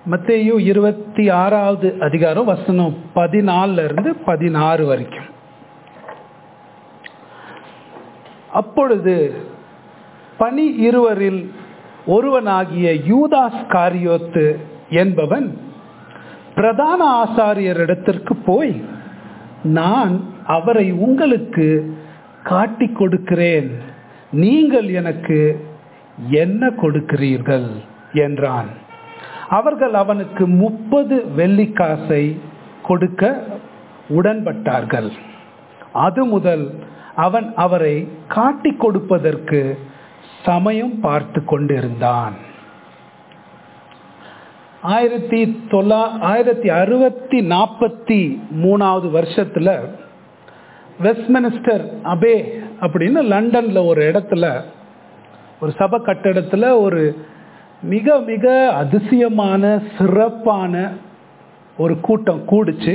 மத்தேயு இருபத்தி ஆறாவது அதிகாரம் வசனம் பதினாலுல இருந்து பதினாறு வரைக்கும் அப்பொழுது பனி இருவரில் ஒருவனாகிய யூதாஸ் காரியோத்து என்பவன் பிரதான ஆசாரியரிடத்திற்கு போய் நான் அவரை உங்களுக்கு காட்டிக் கொடுக்கிறேன் நீங்கள் எனக்கு என்ன கொடுக்கிறீர்கள் என்றான் அவர்கள் அவனுக்கு முப்பது வெள்ளிக்காசை கொடுக்க உடன்பட்டார்கள் அது முதல் அவன் அவரை காட்டிக் கொடுப்பதற்கு சமயம் பார்த்து கொண்டிருந்தான் ஆயிரத்தி தொள்ளா ஆயிரத்தி அறுபத்தி நாற்பத்தி மூணாவது வருஷத்துல வெஸ்ட்மினிஸ்டர் அபே அப்படின்னு லண்டன்ல ஒரு இடத்துல ஒரு சபை கட்டடத்துல ஒரு மிக மிக அதிசயமான சிறப்பான ஒரு கூட்டம் கூடுச்சு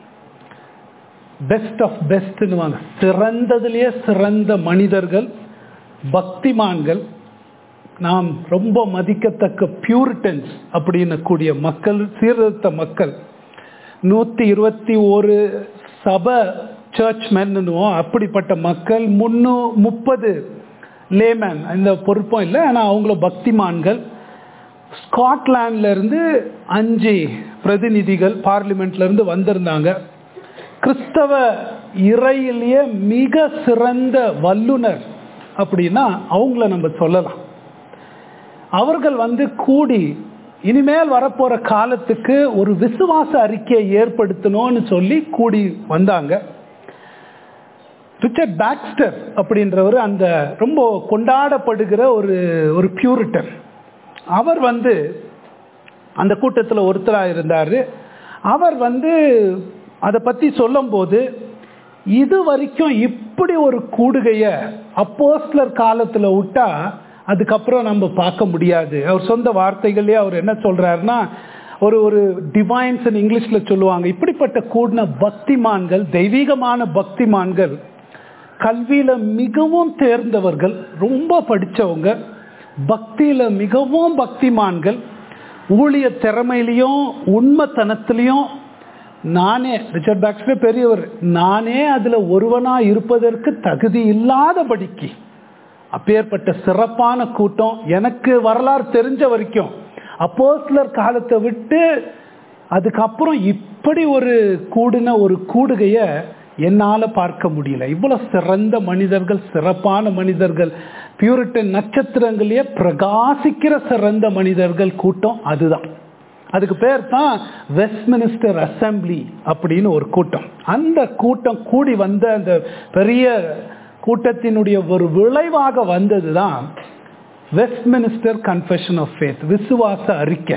பெஸ்ட் ஆஃப் பெஸ்ட்னுவாங்க சிறந்ததுலேயே சிறந்த மனிதர்கள் பக்திமான்கள் நாம் ரொம்ப மதிக்கத்தக்க பியூரிட்டன்ஸ் அப்படின்னு கூடிய மக்கள் சீர்திருத்த மக்கள் நூற்றி இருபத்தி ஒரு சபை சர்ச் மென்னுவோம் அப்படிப்பட்ட மக்கள் முன்னூ முப்பது லேமேன் இந்த பொறுப்பும் இல்லை ஆனால் அவங்கள பக்திமான்கள் ஸ்காட்லாண்ட்ல இருந்து அஞ்சு பிரதிநிதிகள் பார்லிமெண்ட்ல இருந்து வந்திருந்தாங்க கிறிஸ்தவ இறையிலேயே மிக சிறந்த வல்லுனர் அப்படின்னா அவங்கள நம்ம சொல்லலாம் அவர்கள் வந்து கூடி இனிமேல் வரப்போற காலத்துக்கு ஒரு விசுவாச அறிக்கையை ஏற்படுத்தணும்னு சொல்லி கூடி வந்தாங்க ரிச்சர்ட் பாக்ஸ்டர் அப்படின்றவர் அந்த ரொம்ப கொண்டாடப்படுகிற ஒரு ஒரு பியூரிட்டன் அவர் வந்து அந்த கூட்டத்தில் ஒருத்தராக இருந்தார் அவர் வந்து அதை பற்றி சொல்லும்போது இது வரைக்கும் இப்படி ஒரு கூடுகையை அப்போஸ்லர் காலத்தில் விட்டா அதுக்கப்புறம் நம்ம பார்க்க முடியாது அவர் சொந்த வார்த்தைகளே அவர் என்ன சொல்றாருன்னா ஒரு ஒரு டிவைன்ஸ் இங்கிலீஷில் சொல்லுவாங்க இப்படிப்பட்ட கூடின பக்திமான்கள் தெய்வீகமான பக்திமான்கள் கல்வியில மிகவும் தேர்ந்தவர்கள் ரொம்ப படித்தவங்க பக்தியில மிகவும் பக்திமான்கள் ஊழிய திறமையிலையும் உண்மைத்தனத்திலையும் நானே ரிச்சர்ட் பாக்ஸ்டர் பெரியவர் நானே அதுல ஒருவனா இருப்பதற்கு தகுதி இல்லாதபடிக்கு அப்பேற்பட்ட சிறப்பான கூட்டம் எனக்கு வரலாறு தெரிஞ்ச வரைக்கும் அப்போஸ்லர் காலத்தை விட்டு அதுக்கப்புறம் இப்படி ஒரு கூடின ஒரு கூடுகைய என்னால் பார்க்க முடியல இவ்வளோ சிறந்த மனிதர்கள் சிறப்பான மனிதர்கள் பியூரிட்டன் நட்சத்திரங்களையே பிரகாசிக்கிற சிறந்த மனிதர்கள் கூட்டம் அதுதான் அதுக்கு பேர் தான் வெஸ்ட்மினிஸ்டர் அசம்பிளி அப்படின்னு ஒரு கூட்டம் அந்த கூட்டம் கூடி வந்த அந்த பெரிய கூட்டத்தினுடைய ஒரு விளைவாக வந்தது தான் வெஸ்ட்மினிஸ்டர் கன்ஃபெஷன் ஆஃப் ஃபேத் விசுவாச அறிக்கை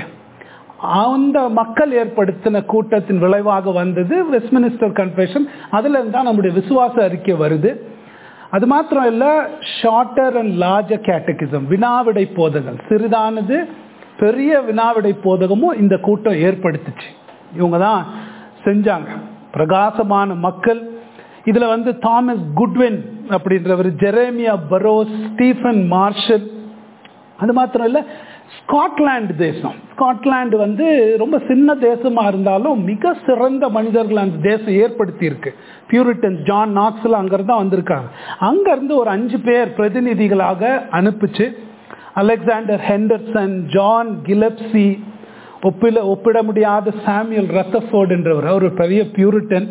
அந்த மக்கள் ஏற்படுத்தின கூட்டத்தின் விளைவாக வந்தது வெஸ்ட்மினிஸ்டர் கன்ஃபெஷன் அதுல இருந்தா நம்முடைய விசுவாச அறிக்கை வருது அது மாத்திரம் இல்ல ஷார்ட்டர் அண்ட் லார்ஜர் கேட்டகிசம் வினாவிடை போதகம் சிறிதானது பெரிய வினாவிடை போதகமும் இந்த கூட்டம் ஏற்படுத்துச்சு இவங்க தான் செஞ்சாங்க பிரகாசமான மக்கள் இதுல வந்து தாமஸ் குட்வின் அப்படின்றவர் ஜெரேமியா பரோஸ் ஸ்டீஃபன் மார்ஷல் அது மாத்திரம் இல்லை ஸ்காட்லாந்து தேசம் ஸ்காட்லாந்து வந்து ரொம்ப சின்ன தேசமா இருந்தாலும் மிக சிறந்த மனிதர்கள் அந்த தேசம் ஏற்படுத்தி இருக்கு பியூரிட்டன் ஜான் நாக்ஸ்ல அங்கிருந்து தான் வந்திருக்காங்க அங்கிருந்து ஒரு அஞ்சு பேர் பிரதிநிதிகளாக அனுப்பிச்சு அலெக்சாண்டர் ஹெண்டர்சன் ஜான் கிலப்சி ஒப்பிட ஒப்பிட முடியாத சாமியல் ரத்தஃபோர்ட் என்றவர் அவர் பெரிய பியூரிட்டன்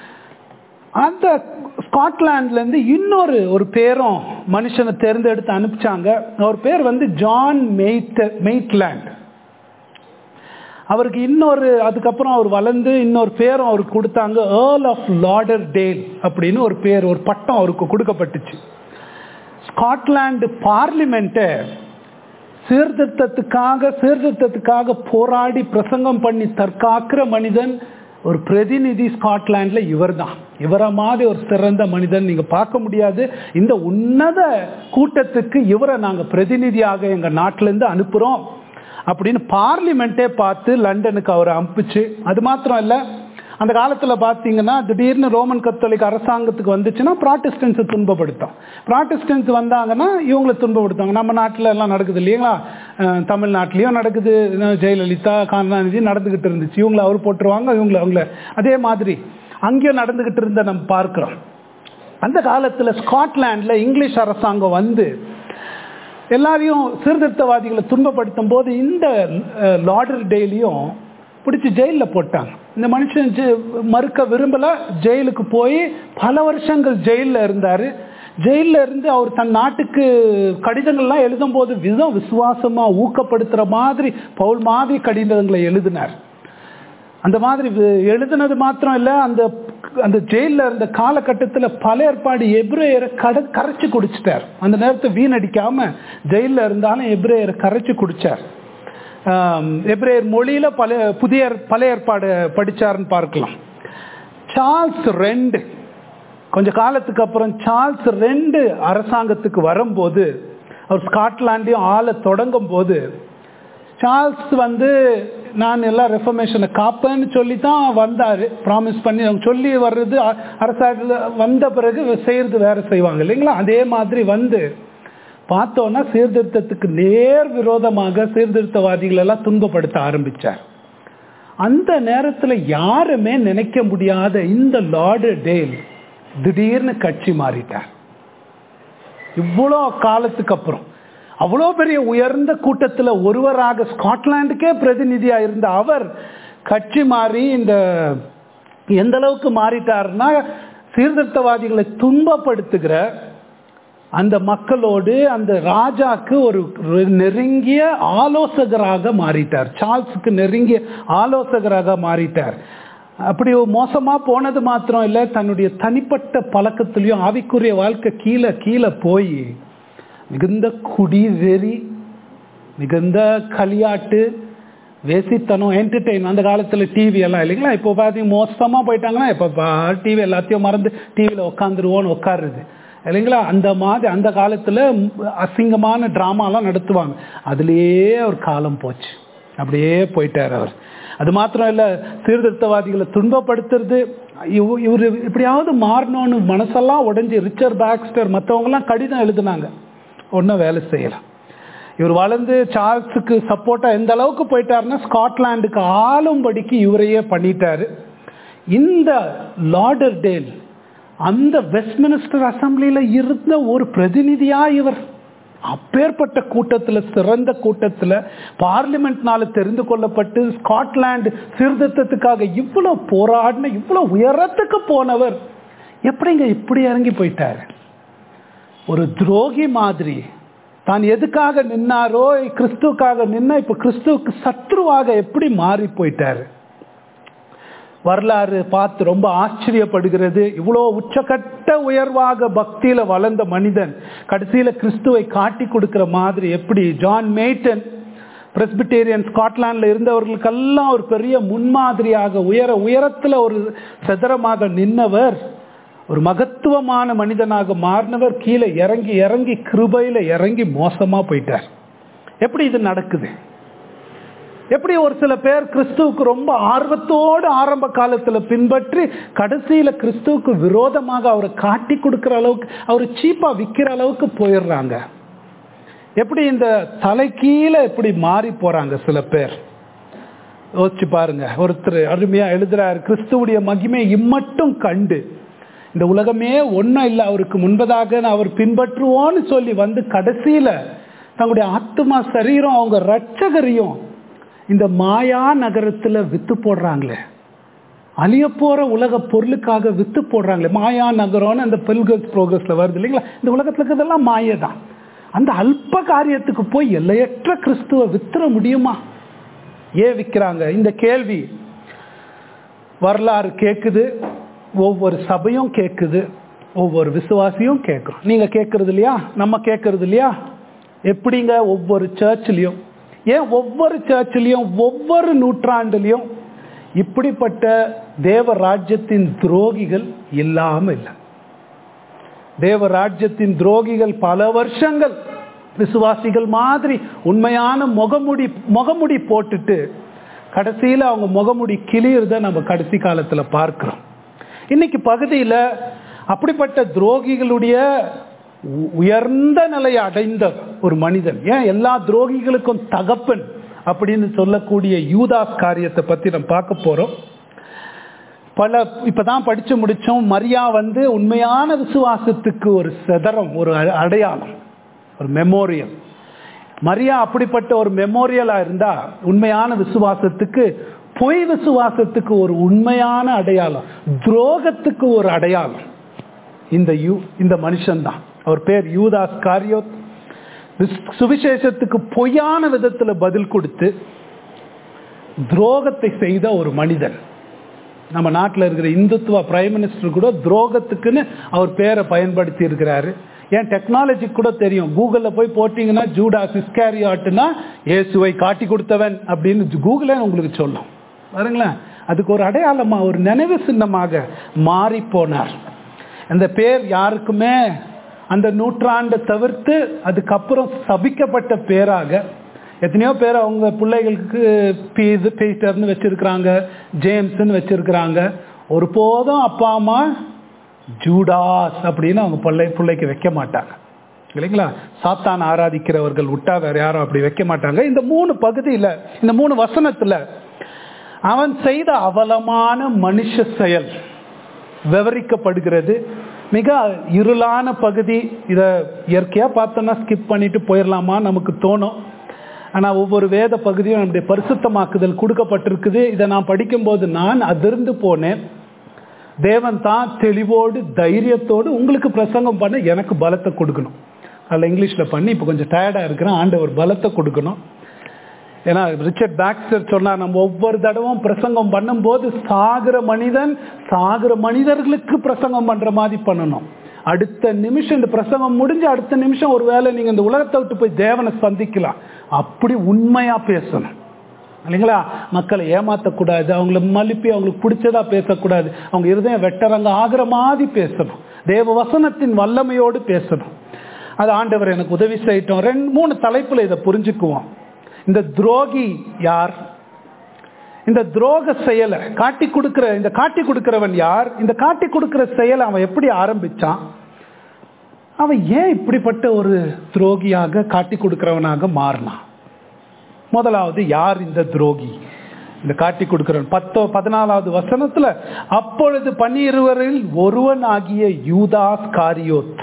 அந்த ஸ்காட்லாண்ட்ல இருந்து இன்னொரு ஒரு பேரும் மனுஷனை தேர்ந்தெடுத்து அனுப்பிச்சாங்க அவர் பேர் வந்து ஜான் மெய்ட் மெய்ட்லேண்ட் அவருக்கு இன்னொரு அதுக்கப்புறம் அவர் வளர்ந்து இன்னொரு பேரும் அவருக்கு கொடுத்தாங்க ஏர்ல் ஆஃப் லாடர் டேல் அப்படின்னு ஒரு பேர் ஒரு பட்டம் அவருக்கு கொடுக்கப்பட்டுச்சு ஸ்காட்லாந்து பார்லிமெண்ட்டை சீர்திருத்தத்துக்காக சீர்திருத்தத்துக்காக போராடி பிரசங்கம் பண்ணி தற்காக்கிற மனிதன் ஒரு பிரதிநிதி ஸ்காட்லாண்ட்ல இவர் தான் இவரை மாதிரி ஒரு சிறந்த மனிதன் நீங்க பார்க்க முடியாது இந்த உன்னத கூட்டத்துக்கு இவரை நாங்க பிரதிநிதியாக எங்க நாட்டில இருந்து அனுப்புறோம் அப்படின்னு பார்லிமெண்ட்டே பார்த்து லண்டனுக்கு அவரை அனுப்பிச்சு அது மாத்திரம் இல்ல அந்த காலத்தில் பார்த்தீங்கன்னா திடீர்னு ரோமன் கத்தோலிக் அரசாங்கத்துக்கு வந்துச்சுன்னா ப்ராட்டஸ்டன்ஸை துன்பப்படுத்தும் ப்ராட்டஸ்டன்ஸ் வந்தாங்கன்னா இவங்களை துன்பப்படுத்துவாங்க நம்ம நாட்டில் எல்லாம் நடக்குது இல்லைங்களா அஹ் தமிழ்நாட்டிலையும் நடக்குது அஹ் ஜெயலலிதா கருணாநிதி நடந்துக்கிட்டு இருந்துச்சு இவங்களை அவர் போட்டுருவாங்க இவங்களை அவங்கள அதே மாதிரி அங்கேயும் நடந்துக்கிட்டு இருந்த நம்ம பார்க்குறோம் அந்த காலத்தில் ஸ்காட்லாண்டில் இங்கிலீஷ் அரசாங்கம் வந்து எல்லாரையும் சீர்திருத்தவாதிகளை துன்பப்படுத்தும் போது இந்த லாடர் டெய்லியும் பிடிச்சி ஜெயிலில் போட்டாங்க இந்த மனுஷன் ஜெ- மறுக்க விரும்பல ஜெயிலுக்கு போய் பல வருஷங்கள் ஜெயிலில் இருந்தார் ஜெயிலில் இருந்து அவர் தன் நாட்டுக்கு கடிதங்கள்லாம் எழுதும்போது விதம் விசுவாசமாக ஊக்கப்படுத்துகிற மாதிரி பவுல் மாதிரி கடிதங்களை எழுதினார் அந்த மாதிரி வி- எழுதுனது மாத்திரம் இல்லை அந்த அந்த ஜெயிலில் இருந்த காலகட்டத்தில் பல ஏற்பாடு எப்ரேயரை கட கரைச்சி குடிச்சிட்டார் அந்த நேரத்தை வீணடிக்காம ஜெயிலில் இருந்தாலும் எப்ரேயரை கரைச்சி குடிச்சார் ஆம், எப்ரேயர் மொழியில பல புதிய பழைய ஏற்பாடு படிச்சாருன்னு பார்க்கலாம் சார்ல்ஸ் ரெண்டு கொஞ்ச காலத்துக்கு அப்புறம் சார்ல்ஸ் ரெண்டு அரசாங்கத்துக்கு வரும்போது அவர் ஸ்காட்லாண்டையும் ஆள தொடங்கும் போது சார்ல்ஸ் வந்து நான் எல்லாம் ரெஃபர்மேஷனை காப்பேன்னு சொல்லி தான் வந்தார் ப்ராமிஸ் பண்ணி அவங்க சொல்லி வர்றது அ- அரசாங்கத்தில் வந்த பிறகு செய்கிறது வேற செய்வாங்க இல்லைங்களா அதே மாதிரி வந்து பார்த்தோன்னா சீர்திருத்தத்துக்கு நேர் விரோதமாக சீர்திருத்தவாதிகள் எல்லாம் துன்பப்படுத்த ஆரம்பிச்சார் அந்த நேரத்தில் யாருமே நினைக்க முடியாத இந்த லார்டு டேல் திடீர்னு கட்சி மாறிட்டார் இவ்வளோ காலத்துக்கு அப்புறம் அவ்வளோ பெரிய உயர்ந்த கூட்டத்தில் ஒருவராக ஸ்காட்லாண்டுக்கே பிரதிநிதியாக இருந்த அவர் கட்சி மாறி இந்த எந்த அளவுக்கு மாறிட்டாருன்னா சீர்திருத்தவாதிகளை துன்பப்படுத்துகிற அந்த மக்களோடு அந்த ராஜாக்கு ஒரு ஒரு நெருங்கிய ஆலோசகராக மாறிட்டார் சார்ல்ஸுக்கு நெருங்கிய ஆலோசகராக மாறிட்டார் அப்படி மோசமா போனது மாத்திரம் இல்லை தன்னுடைய தனிப்பட்ட பழக்கத்திலையும் ஆவிக்குரிய வாழ்க்கை கீழே கீழே போய் மிகுந்த குடி வெறி மிகுந்த களியாட்டு வேசித்தனம் என்டர்டெயின் அந்த காலத்தில் டிவி எல்லாம் இல்லைங்களா இப்போ பார்த்தீங்க மோசமாக போயிட்டாங்கன்னா இப்போ டிவி எல்லாத்தையும் மறந்து டிவியில் உட்காந்துருவோன்னு உட்காருது இல்லைங்களா அந்த மாதிரி அந்த காலத்தில் அசிங்கமான ட்ராமாலாம் நடத்துவாங்க அதுலேயே அவர் காலம் போச்சு அப்படியே போயிட்டார் அவர் அது மாத்திரம் இல்லை சீர்திருத்தவாதிகளை துன்பப்படுத்துறது இவ இவர் இப்படியாவது மாறணும்னு மனசெல்லாம் உடைஞ்சு ரிச்சர் பாக்ஸ்டர் மற்றவங்கலாம் கடிதம் எழுதுனாங்க ஒன்றும் வேலை செய்யலாம் இவர் வளர்ந்து சார்ல்ஸுக்கு சப்போர்ட்டாக எந்த அளவுக்கு போயிட்டாருன்னா ஸ்காட்லாண்டுக்கு ஆளும்படிக்கு இவரையே பண்ணிட்டாரு இந்த லார்டர் டேல் அந்த வெஸ்ட்மினிஸ்டர் அசம்பிளியில் இருந்த ஒரு பிரதிநிதியா இவர் அப்பேற்பட்ட கூட்டத்தில் சிறந்த கூட்டத்தில் பார்லிமெண்ட்னால தெரிந்து கொள்ளப்பட்டு ஸ்காட்லாந்து சீர்திருத்தத்துக்காக இவ்வளோ போராடின இவ்வளோ உயரத்துக்கு போனவர் எப்படிங்க இப்படி இறங்கி போயிட்டாரு ஒரு துரோகி மாதிரி தான் எதுக்காக நின்னாரோ கிறிஸ்துவுக்காக நின்னா இப்ப கிறிஸ்துவுக்கு சத்ருவாக எப்படி மாறி போயிட்டாரு வரலாறு பார்த்து ரொம்ப ஆச்சரியப்படுகிறது இவ்வளோ உச்சக்கட்ட உயர்வாக பக்தியில வளர்ந்த மனிதன் கடைசியில கிறிஸ்துவை காட்டி கொடுக்கிற மாதிரி எப்படி ஜான் மேய்டன் பிரஸ்பிட்டேரியன் ஸ்காட்லாண்டில் இருந்தவர்களுக்கெல்லாம் ஒரு பெரிய முன்மாதிரியாக உயர உயரத்தில் ஒரு சதுரமாக நின்னவர் ஒரு மகத்துவமான மனிதனாக மாறினவர் கீழே இறங்கி இறங்கி கிருபையில் இறங்கி மோசமாக போயிட்டார் எப்படி இது நடக்குது எப்படி ஒரு சில பேர் கிறிஸ்துவுக்கு ரொம்ப ஆர்வத்தோடு ஆரம்ப காலத்தில் பின்பற்றி கடைசியில் கிறிஸ்துவுக்கு விரோதமாக அவரை காட்டி கொடுக்குற அளவுக்கு அவர் சீப்பாக விற்கிற அளவுக்கு போயிடுறாங்க எப்படி இந்த தலைக்கீழ எப்படி மாறி போறாங்க சில பேர் யோசிச்சு பாருங்க ஒருத்தர் அருமையா எழுதுறாரு கிறிஸ்துவுடைய மகிமை இம்மட்டும் கண்டு இந்த உலகமே ஒன்றும் இல்லை அவருக்கு முன்பதாக அவர் பின்பற்றுவோன்னு சொல்லி வந்து கடைசியில தங்களுடைய ஆத்மா சரீரம் அவங்க ரட்சகரையும் இந்த மாயா நகரத்துல வித்து போடுறாங்களே அழிய போற உலக பொருளுக்காக வித்து போடுறாங்களே மாயா நகரம்னு அந்த பெல்கஸ் ப்ரோக்ரஸ்ல வருது இல்லைங்களா இந்த உலகத்துல இருக்கிறதெல்லாம் மாயை தான் அந்த அல்ப காரியத்துக்கு போய் எல்லையற்ற கிறிஸ்துவ வித்துற முடியுமா ஏன் விற்கிறாங்க இந்த கேள்வி வரலாறு கேட்குது ஒவ்வொரு சபையும் கேட்குது ஒவ்வொரு விசுவாசியும் கேட்குறோம் நீங்க கேட்கறது இல்லையா நம்ம கேட்கறது இல்லையா எப்படிங்க ஒவ்வொரு சர்ச்லயும் ஏன் ஒவ்வொரு சர்ச்லயும் ஒவ்வொரு நூற்றாண்டுலயும் இப்படிப்பட்ட தேவ ராஜ்யத்தின் துரோகிகள் இல்லாம இல்லை தேவ ராஜ்யத்தின் துரோகிகள் பல வருஷங்கள் விசுவாசிகள் மாதிரி உண்மையான முகமுடி முகமுடி போட்டுட்டு கடைசியில் அவங்க முகமுடி கிளியறத நம்ம கடைசி காலத்தில் பார்க்கிறோம் இன்னைக்கு பகுதியில் அப்படிப்பட்ட துரோகிகளுடைய உ- உயர்ந்த நிலையை அடைந்த ஒரு மனிதன் ஏன் எல்லா துரோகிகளுக்கும் தகப்பன் அப்படின்னு சொல்லக்கூடிய யூதாஸ் காரியத்தை பத்தி நம்ம பார்க்க போறோம் பல இப்பதான் படிச்சு முடிச்சோம் மரியா வந்து உண்மையான விசுவாசத்துக்கு ஒரு செதறம் ஒரு அ- அடையாளம் ஒரு மெமோரியல் மரியா அப்படிப்பட்ட ஒரு மெமோரியலா இருந்தா உண்மையான விசுவாசத்துக்கு பொய் விசுவாசத்துக்கு ஒரு உண்மையான அடையாளம் துரோகத்துக்கு ஒரு அடையாளம் இந்த யூ இந்த மனுஷன்தான் அவர் பேர் யூதாஸ் காரியோத் விஸ்- சுவிசேஷத்துக்கு பொய்யான விதத்துல பதில் கொடுத்து துரோகத்தை செய்த ஒரு மனிதன் நம்ம நாட்டில் இருக்கிற இந்துத்துவ பிரைம் மினிஸ்டர் கூட துரோகத்துக்குன்னு அவர் பேரை பயன்படுத்தி இருக்கிறாரு ஏன் டெக்னாலஜி கூட தெரியும் கூகுளில் போய் போட்டீங்கன்னா ஜூடாஸ் இஸ்காரியாட்டுனா இயேசுவை காட்டி கொடுத்தவன் அப்படின்னு கூகுளே உங்களுக்கு சொல்லும் பாருங்களேன் அதுக்கு ஒரு அடையாளமா ஒரு நினைவு சின்னமாக மாறி போனார் அந்த பேர் யாருக்குமே அந்த நூற்றாண்டை தவிர்த்து அதுக்கப்புறம் சபிக்கப்பட்ட பேராக எத்தனையோ பேர் அவங்க பிள்ளைகளுக்கு பீது பீட்டர்னு வச்சிருக்கிறாங்க ஜேம்ஸ்னு வச்சிருக்கிறாங்க ஒருபோதும் அப்பா அம்மா ஜூடாஸ் அப்படின்னு அவங்க பிள்ளை பிள்ளைக்கு வைக்க மாட்டாங்க இல்லைங்களா சாத்தான் ஆராதிக்கிறவர்கள் விட்டா வேற யாரும் அப்படி வைக்க மாட்டாங்க இந்த மூணு பகுதியில் இந்த மூணு வசனத்துல அவன் செய்த அவலமான மனுஷ செயல் விவரிக்கப்படுகிறது மிக இருளான பகுதி இதை இயற்கையாக பார்த்தோன்னா ஸ்கிப் பண்ணிட்டு போயிடலாமா நமக்கு தோணும் ஆனால் ஒவ்வொரு வேத பகுதியும் நம்முடைய பரிசுத்தமாக்குதல் கொடுக்கப்பட்டிருக்குது இதை நான் படிக்கும்போது நான் அதிர்ந்து போனேன் தேவன் தான் தெளிவோடு தைரியத்தோடு உங்களுக்கு பிரசங்கம் பண்ண எனக்கு பலத்தை கொடுக்கணும் அதில் இங்கிலீஷில் பண்ணி இப்போ கொஞ்சம் டயர்டாக இருக்கிறேன் ஆண்டவர் பலத்தை கொடுக்கணும் ஏன்னா ரிச்சர்ட் பாக்ஸ்டர் சொன்னார் நம்ம ஒவ்வொரு தடவும் பிரசங்கம் பண்ணும்போது சாகிற மனிதன் சாகிற மனிதர்களுக்கு பிரசங்கம் பண்ற மாதிரி பண்ணணும் அடுத்த நிமிஷம் இந்த பிரசங்கம் முடிஞ்சு அடுத்த நிமிஷம் ஒரு வேளை நீங்க இந்த உலகத்தை விட்டு போய் தேவனை சந்திக்கலாம் அப்படி உண்மையா பேசணும் இல்லைங்களா மக்களை ஏமாத்தக்கூடாது அவங்கள மலிப்பி அவங்களுக்கு பிடிச்சதா பேசக்கூடாது அவங்க இருதயம் வெட்டரங்க ஆகிற மாதிரி பேசணும் தேவ வசனத்தின் வல்லமையோடு பேசணும் அது ஆண்டவர் எனக்கு உதவி செய்யட்டும் ரெண்டு மூணு தலைப்புல இதை புரிஞ்சுக்குவோம் இந்த துரோகி யார் இந்த துரோக செயலை காட்டி கொடுக்கிற இந்த காட்டி கொடுக்கிறவன் யார் இந்த காட்டி கொடுக்கிற செயலை அவன் எப்படி ஆரம்பிச்சான் அவன் ஏன் இப்படிப்பட்ட ஒரு துரோகியாக காட்டி கொடுக்கிறவனாக மாறினான் முதலாவது யார் இந்த துரோகி இந்த காட்டி கொடுக்கிறவன் பத்தோ பதினாலாவது வசனத்துல அப்பொழுது பன்னிருவரில் ஒருவன் ஆகிய யூதாஸ் காரியோத்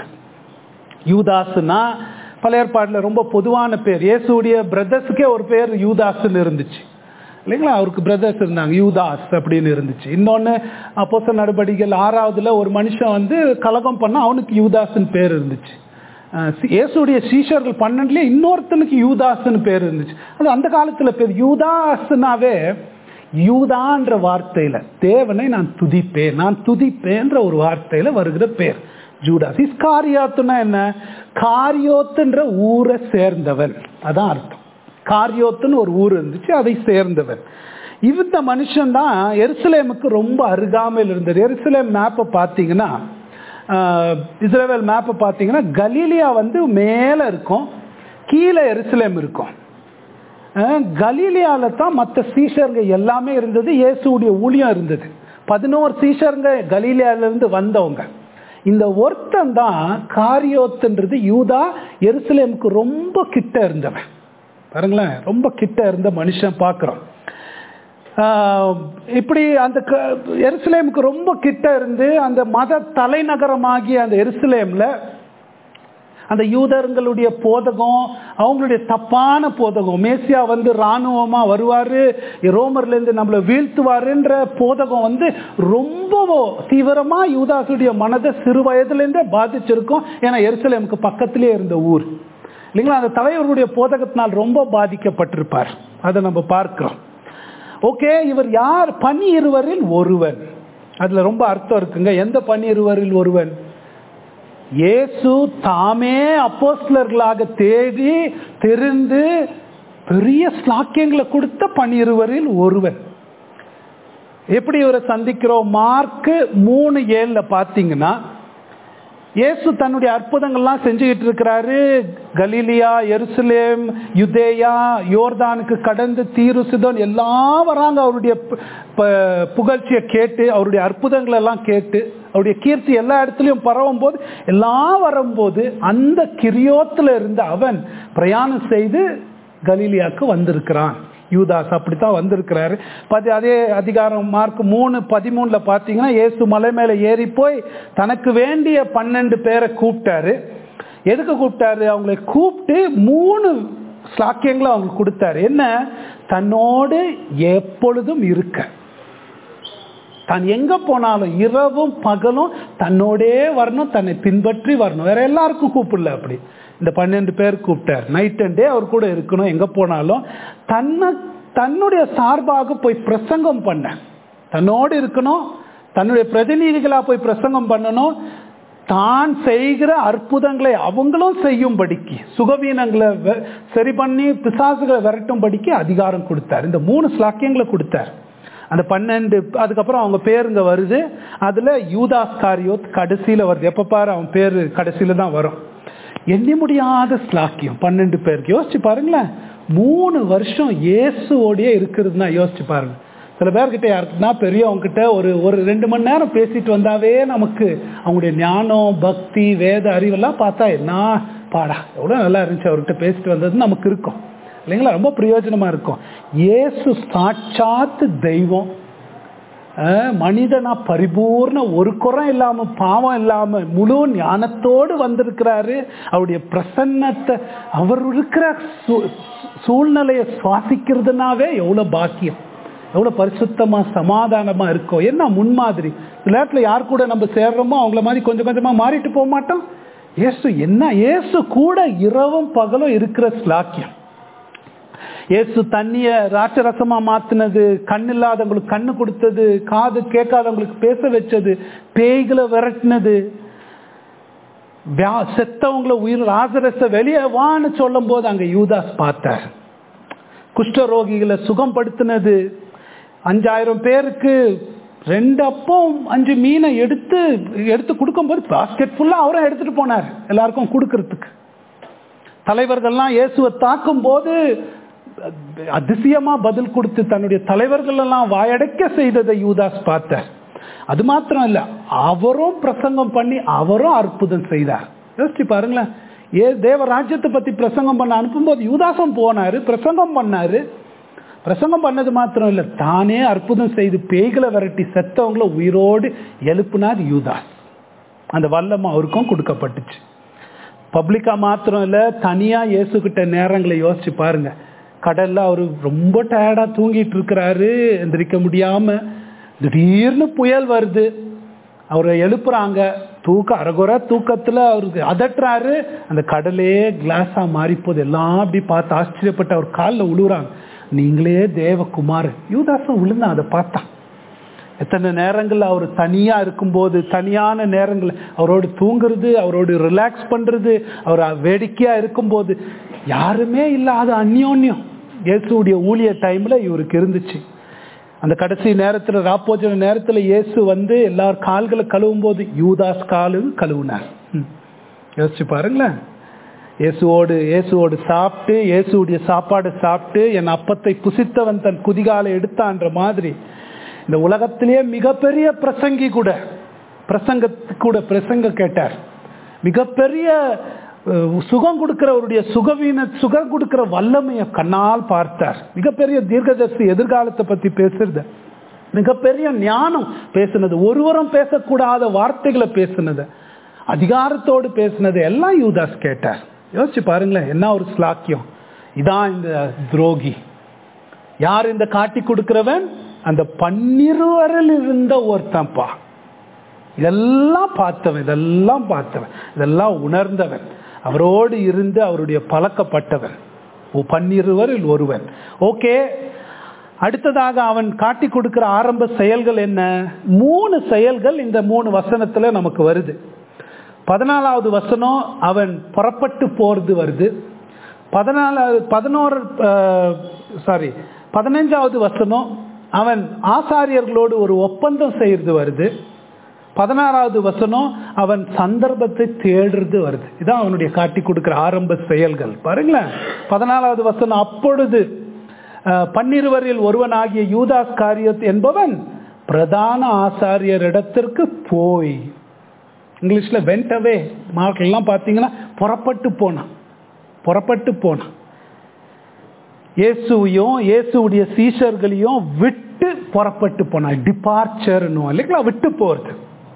யூதாஸ்னா பல ஏற்பாடுல ரொம்ப பொதுவான பேர் இயேசுடைய பிரதர்ஸுக்கே ஒரு பேர் யூதாஸ்ன்னு இருந்துச்சு இல்லைங்களா அவருக்கு பிரதர்ஸ் இருந்தாங்க யூதாஸ் அப்படின்னு இருந்துச்சு இன்னொன்று அப்போச நடவடிக்கைகள் ஆறாவதுல ஒரு மனுஷன் வந்து கலகம் பண்ணா அவனுக்கு யூதாஸ்ன்னு பேர் இருந்துச்சு அஹ் சி- இயேசுடைய சீஷர்கள் பன்னெண்டுலேயே இன்னொருத்தனுக்கு யூதாஸ்ன்னு பேர் இருந்துச்சு அது அந்த காலத்துல பேர் யூதாஸ்னாவே யூதான்ற வார்த்தையில தேவனை நான் துதிப்பேன் நான் துதிப்பேன்ற ஒரு வார்த்தையில வருகிற பேர் ஜூடாஸ் இஸ்காரியாத்துனா என்ன காரியோத்துன்ற ஊரை சேர்ந்தவன் அதான் அர்த்தம் காரியோத்துன்னு ஒரு ஊர் இருந்துச்சு அதை சேர்ந்தவன் இந்த மனுஷன் தான் எருசலேமுக்கு ரொம்ப அருகாமையில் இருந்தது எருசலேம் மேப்பை பார்த்தீங்கன்னா ஆஹ், இஸ்ரேல் மேப்பை பார்த்தீங்கன்னா கலீலியா வந்து மேலே இருக்கும் கீழே எருசலேம் இருக்கும் அஹ், கலீலியால தான் மற்ற சீஷருங்க எல்லாமே இருந்தது இயேசுடைய ஊழியம் இருந்தது பதினோரு சீஷருங்க கலீலியால இருந்து வந்தவங்க இந்த ஒருத்தன் தான் காரியோத்துன்றது யூதா எருசலேமுக்கு ரொம்ப கிட்ட இருந்தவன் பாருங்களேன் ரொம்ப கிட்ட இருந்த மனுஷன் பார்க்குறோம் இப்படி அந்த க- எருசலேமுக்கு ரொம்ப கிட்ட இருந்து அந்த மத தலைநகரமாகிய அந்த எருசலேம்ல அந்த யூதர்களுடைய போதகம் அவங்களுடைய தப்பான போதகம் மேசியா வந்து இராணுவமா வருவாரு ரோமர்ல இருந்து நம்மளை வீழ்த்துவாருன்ற போதகம் வந்து ரொம்ப தீவிரமா யூதாசுடைய மனதை சிறு வயதுல இருந்தே பாதிச்சிருக்கும் ஏன்னா எருசலேமுக்கு பக்கத்திலே இருந்த ஊர் இல்லைங்களா அந்த தலைவர்களுடைய போதகத்தினால் ரொம்ப பாதிக்கப்பட்டிருப்பார் அதை நம்ம பார்க்கிறோம் ஓகே இவர் யார் பனி இருவரில் ஒருவன் அதுல ரொம்ப அர்த்தம் இருக்குங்க எந்த பனி இருவரில் ஒருவன் இயேசு தாமே அப்போஸ்தலர்களாக தேடி தெரிந்து பெரிய ஸ்லாக்கியங்களை கொடுத்த பன்னிருவரில் ஒருவன் எப்படி இவரை சந்திக்கிறோம் மார்க்கு மூணு ஏழுல பார்த்தீங்கன்னா இயேசு தன்னுடைய அற்புதங்கள்லாம் செஞ்சுக்கிட்டு இருக்கிறாரு கலீலியா எருசலேம் யுதேயா யோர்தானுக்கு கடந்து தீரு சிதோன் எல்லாம் வராங்க அவருடைய பு- ப- புகழ்ச்சியை கேட்டு அவருடைய அற்புதங்கள் எல்லாம் கேட்டு அவருடைய கீர்த்தி எல்லா இடத்துலையும் பரவும் போது எல்லாம் வரும்போது அந்த கிரியோத்துல இருந்த அவன் பிரயாணம் செய்து கலீலியாக்கு வந்திருக்கிறான் யூதாஸ் அப்படித்தான் வந்திருக்கிறாரு பதி அதே அதிகாரம் மார்க் மூணு பதிமூணுல பார்த்தீங்கன்னா இயேசு மலை மேலே ஏறி போய் தனக்கு வேண்டிய பன்னெண்டு பேரை கூப்பிட்டாரு எதுக்கு கூப்பிட்டாரு அவங்களை கூப்பிட்டு மூணு ஸ்லாக்கியங்களை அவங்களுக்கு கொடுத்தாரு என்ன தன்னோடு எப்பொழுதும் இருக்க தான் எங்க போனாலும் இரவும் பகலும் தன்னோடே வரணும் தன்னை பின்பற்றி வரணும் வேற எல்லாருக்கும் கூப்பிடல அப்படி இந்த பன்னெண்டு பேர் கூப்பிட்டார் நைட் அண்ட் டே அவர் கூட இருக்கணும் எங்க போனாலும் தன்னை தன்னுடைய சார்பாக போய் பிரசங்கம் பண்ண தன்னோடு இருக்கணும் தன்னுடைய பிரதிநிதிகளா போய் பிரசங்கம் பண்ணணும் தான் செய்கிற அற்புதங்களை அவங்களும் செய்யும்படிக்கு சுகவீனங்களை வெ- சரி பண்ணி பிசாசுகளை விரட்டும்படிக்கு அதிகாரம் கொடுத்தார் இந்த மூணு ஸ்லாக்கியங்களை கொடுத்தார் அந்த பன்னெண்டு அதுக்கப்புறம் அவங்க பேருங்க வருது அதுல யூதாஸ் காரியோத் கடைசியில வருது எப்ப பாரு அவன் பேரு கடைசியில தான் வரும் எண்ணி முடியாத ஸ்லாக்கியம் பன்னெண்டு பேருக்கு யோசிச்சு பாருங்களேன் மூணு வருஷம் இயேசுவோடயே இருக்கிறதுனா யோசிச்சு பாருங்க சில பேர்கிட்ட யாருக்குன்னா பெரியவங்க கிட்ட ஒரு ஒரு ரெண்டு மணி நேரம் பேசிட்டு வந்தாவே நமக்கு அவங்களுடைய ஞானம் பக்தி வேத அறிவெல்லாம் பார்த்தா என்ன பாடா எவ்வளோ நல்லா இருந்துச்சு அவர்கிட்ட பேசிட்டு வந்தது நமக்கு இருக்கும் இல்லைங்களா ரொம்ப பிரயோஜனமா இருக்கும் இயேசு சாட்சாத்து தெய்வம் அஹ், மனிதனா பரிபூர்ண ஒரு குறம் இல்லாம பாவம் இல்லாம முழு ஞானத்தோடு வந்திருக்கிறாரு அவருடைய பிரசன்னத்தை அவர் இருக்கிற சூ- சூழ்நிலையை சுவாசிக்கிறதுனாவே எவ்வளவு பாக்கியம் எவ்வளவு பரிசுத்தமா சமாதானமா இருக்கும் என்ன முன்மாதிரி சில நேரத்துல யார் கூட நம்ம சேர்றோமோ அவங்கள மாதிரி கொஞ்சம் கொஞ்சமா மாறிட்டு போக மாட்டோம் இயேசு என்ன இயேசு கூட இரவும் பகலும் இருக்கிற ஸ்லாக்கியம் இயேசு தண்ணிய ராட்சரசமா மாத்தினது கண் இல்லாதவங்களுக்கு கண்ணு கொடுத்தது காது கேட்காதவங்களுக்கு பேச வச்சது பேய்களை விரட்டினது வியா- செத்தவங்கள உயிர் ராசரச வெளியே வான்னு சொல்லும் போது அங்க யூதாஸ் பார்த்தார் குஷ்டரோகிகளை சுகப்படுத்தினது அஞ்சாயிரம் பேருக்கு ரெண்டு அப்பம் அஞ்சு மீனை எடுத்து எடுத்து கொடுக்கும்போது பாஸ்கெட் ஃபுல்லா அவரும் எடுத்துட்டு போனார் எல்லாருக்கும் கொடுக்கறதுக்கு தலைவர்கள்லாம் இயேசுவை தாக்கும் போது அதிசயமா பதில் கொடுத்து தன்னுடைய தலைவர்கள் எல்லாம் வாயடைக்க செய்ததை யூதாஸ் பார்த்தார் அது மாத்திரம் இல்ல அவரும் பிரசங்கம் பண்ணி அவரும் அற்புதம் செய்தார் யோசிச்சு பாருங்களேன் ஏ தேவ ராஜ்யத்தை பத்தி பிரசங்கம் பண்ண அனுப்பும்போது யூதாசம் போனாரு பிரசங்கம் பண்ணாரு பிரசங்கம் பண்ணது மாத்திரம் இல்ல தானே அற்புதம் செய்து பேய்களை விரட்டி செத்தவங்கள உயிரோடு எழுப்புனார் யூதாஸ் அந்த வல்லம் அவருக்கும் கொடுக்கப்பட்டுச்சு பப்ளிக்கா மாத்திரம் இல்ல தனியா இயேசுகிட்ட நேரங்களை யோசிச்சு பாருங்க கடல்ல அவரு ரொம்ப டயர்டா தூங்கிட்டு இருக்கிறாரு எந்திரிக்க முடியாம திடீர்னு புயல் வருது அவரை எழுப்புறாங்க தூக்க அரைகுறை தூக்கத்துல அவருக்கு அதட்டுறாரு அந்த கடலே கிளாஸா மாறி போகுது எல்லாம் அப்படி பார்த்து ஆச்சரியப்பட்டு அவர் காலில் விழுறாங்க நீங்களே தேவகுமார் யூதாசம் விழுந்தான் அதை பார்த்தான் எத்தனை நேரங்கள் அவர் தனியா இருக்கும்போது தனியான நேரங்கள் அவரோடு தூங்குறது அவரோடு ரிலாக்ஸ் பண்றது அவர் வேடிக்கையா இருக்கும்போது யாருமே இல்லாத அந்யோன்யம் இயேசுடைய ஊழிய டைம்ல இவருக்கு இருந்துச்சு அந்த கடைசி நேரத்துல ராப்போஜன நேரத்துல இயேசு வந்து எல்லார் கால்களை கழுவும் போது யூதாஸ் காலும் கழுவுனார் ம். யோசிச்சு பாருங்களேன் இயேசுவோடு இயேசுவோடு சாப்பிட்டு இயேசுடைய சாப்பாடு சாப்பிட்டு என் அப்பத்தை புசித்தவன் தன் குதிகாலை எடுத்தான்ற மாதிரி இந்த உலகத்திலேயே மிகப்பெரிய பிரசங்கி கூட பிரசங்கத்துக்கு கூட பிரசங்க கேட்டார் மிகப்பெரிய அஹ், சுகம் கொடுக்கிறவருடைய சுகவீன சுகம் கொடுக்கிற வல்லமையை கண்ணால் பார்த்தார் மிகப்பெரிய தீர்க்கதர்சி எதிர்காலத்தை பத்தி பேசுறது மிகப்பெரிய ஞானம் பேசுனது ஒருவரும் பேசக்கூடாத வார்த்தைகளை பேசுனது அதிகாரத்தோடு பேசுனது எல்லாம் யூதாஸ் கேட்டார் யோசிச்சு பாருங்களேன் என்ன ஒரு ஸ்லாக்கியம் இதான் இந்த துரோகி யார் இந்த காட்டி கொடுக்கிறவன் அந்த பன்னிருவரில் இருந்த ஒருத்தன்ப்பா இதெல்லாம் பார்த்தவன் இதெல்லாம் பார்த்தவன் இதெல்லாம் உணர்ந்தவன் அவரோடு இருந்து அவருடைய பழக்கப்பட்டவன் ஓ பன்னிருவரில் ஒருவன் ஓகே அடுத்ததாக அவன் காட்டி கொடுக்கிற ஆரம்ப செயல்கள் என்ன மூணு செயல்கள் இந்த மூணு வசனத்துல நமக்கு வருது பதினாலாவது வசனம் அவன் புறப்பட்டு போறது வருது பதினாலாவது பதினோரு சாரி பதினஞ்சாவது வசனம் அவன் ஆசாரியர்களோடு ஒரு ஒப்பந்தம் செய்யறது வருது பதினாறாவது வசனம் அவன் சந்தர்ப்பத்தை தேடுறது வருது இதான் அவனுடைய காட்டி கொடுக்கிற ஆரம்ப செயல்கள் பாருங்களேன் பதினாலாவது வசனம் அப்பொழுது அஹ், பன்னிருவரில் ஒருவனாகிய யூதாஸ் காரியத் என்பவன் பிரதான ஆசாரியர் இடத்திற்கு போய் இங்கிலீஷ்ல வெண்ட் அவே மார்க்கெல்லாம் பார்த்தீங்கன்னா புறப்பட்டு போனான் புறப்பட்டு போனான் இயேசுவையும் இயேசுடைய சீஷர்களையும் விட்டு புறப்பட்டு போனான் டிபார்ச்சர்னு இல்லைங்களா விட்டு போறது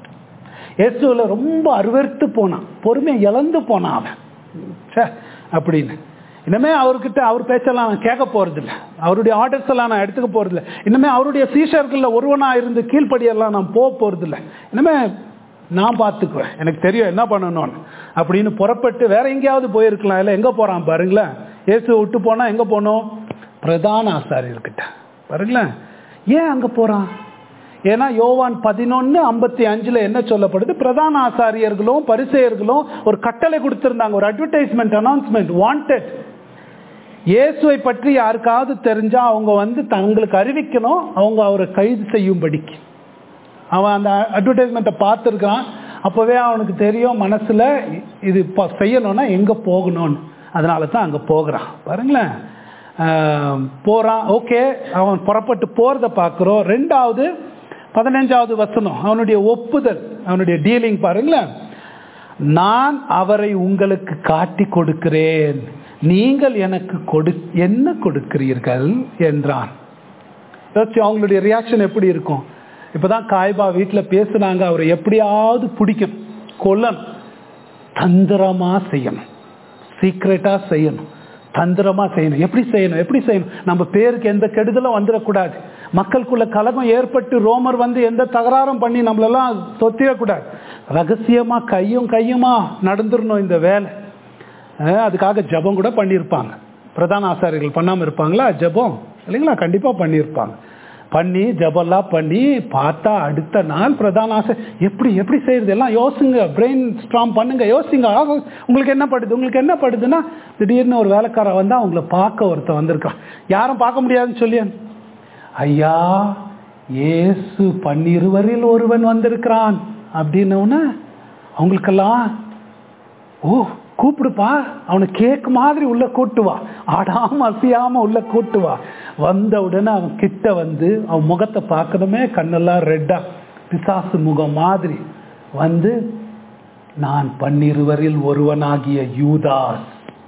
இயேசுல ரொம்ப அருவருத்து போனான் பொறுமையை இழந்து போனான் அவன் ச்சே, அப்படின்னு இனிமே அவர்கிட்ட அவர் பேச்செல்லாம் நான் கேட்க போறதில்ல அவருடைய ஆர்டர்ஸ் எல்லாம் நான் எடுத்துக்க போறதில்ல இனிமே அவருடைய சீஷர்கள்ல ஒருவனா இருந்து கீழ்ப்படியெல்லாம் நான் போக போறதில்ல இனிமே நான் பார்த்துக்குவேன் எனக்கு தெரியும் என்ன பண்ணணும்னு அப்படின்னு புறப்பட்டு வேற எங்கேயாவது போயிருக்கலாம் இல்லை எங்க போறான் பாருங்களேன் இயேசு விட்டு போனா எங்க போனோம் பிரதான ஆசாரியர்கிட்ட பாருங்களேன் ஏன் அங்க போறான் ஏன்னா யோவான் பதினொன்னு ஐம்பத்தி அஞ்சுல என்ன சொல்லப்படுது பிரதான ஆசாரியர்களும் பரிசெயர்களும் ஒரு கட்டளை கொடுத்திருந்தாங்க ஒரு அட்வர்டைஸ்மெண்ட் அனௌன்ஸ்மெண்ட் வாண்டட் இயேசுவை பற்றி யாருக்காவது தெரிஞ்சா அவங்க வந்து தங்களுக்கு அறிவிக்கணும் அவங்க அவரை கைது செய்யும்படிக்கு அவன் அந்த அட்வர்டைஸ்மெண்ட்டை பார்த்துருக்கான் அப்போவே அவனுக்கு தெரியும் மனசில் இது இப்போ செய்யணும்னா எங்கே போகணும்னு அதனால தான் அங்கே போகிறான் பாருங்களேன் ஆஹ் போறான் ஓகே அவன் புறப்பட்டு போகிறத பார்க்குறோம் ரெண்டாவது பதினஞ்சாவது வசனம் அவனுடைய ஒப்புதல் அவனுடைய டீலிங் பாருங்களேன் நான் அவரை உங்களுக்கு காட்டி கொடுக்கிறேன் நீங்கள் எனக்கு கொடு என்ன கொடுக்கிறீர்கள் என்றான் யோசிச்சு அவங்களுடைய ரியாக்ஷன் எப்படி இருக்கும் இப்பதான் காய்பா வீட்டில் பேசுனாங்க அவரை எப்படியாவது பிடிக்கும் கொல்லணும் தந்திரமா செய்யணும் சீக்ரெட்டா செய்யணும் தந்திரமா செய்யணும் எப்படி செய்யணும் எப்படி செய்யணும் நம்ம பேருக்கு எந்த கெடுதலும் வந்துடக்கூடாது மக்களுக்குள்ள கலகம் ஏற்பட்டு ரோமர் வந்து எந்த தகராறும் பண்ணி நம்மளெல்லாம் தொத்திடக்கூடாது ரகசியமா கையும் கையுமா நடந்துடணும் இந்த வேலை அஹ் அதுக்காக ஜெபம் கூட பண்ணியிருப்பாங்க பிரதான ஆசாரியர்கள் பண்ணாமல் இருப்பாங்களா ஜெபம் இல்லைங்களா கண்டிப்பாக பண்ணியிருப்பாங்க பண்ணி ஜெபம்லாம் பண்ணி பார்த்தா அடுத்த நாள் பிரதான ஆசை எப்படி எப்படி செய்யறது எல்லாம் யோசிங்க பிரெயின் ஸ்ட்ராங் பண்ணுங்க யோசிங்க ஆக, உங்களுக்கு என்ன படுது உங்களுக்கு என்ன படுதுன்னா திடீர்னு ஒரு வேலைக்காரன் வந்து அவங்கள பார்க்க ஒருத்தன் வந்திருக்கான் யாரும் பார்க்க முடியாதுன்னு சொல்லி ஐயா இயேசு பன்னிருவரில் ஒருவன் வந்திருக்கிறான் அப்படின்னவுடனே அவங்களுக்கெல்லாம் ஓ கூப்பிடுப்பா அவனை கேக் மாதிரி உள்ள கூட்டு வா ஆடாம அசையாம உள்ள கூட்டு வா வந்த உடனே அவன் கிட்ட வந்து அவன் முகத்தை பார்க்கணுமே கண்ணெல்லாம் ரெட்டா பிசாசு முகம் மாதிரி வந்து நான் பன்னிருவரில் ஒருவனாகிய யூதாஸ்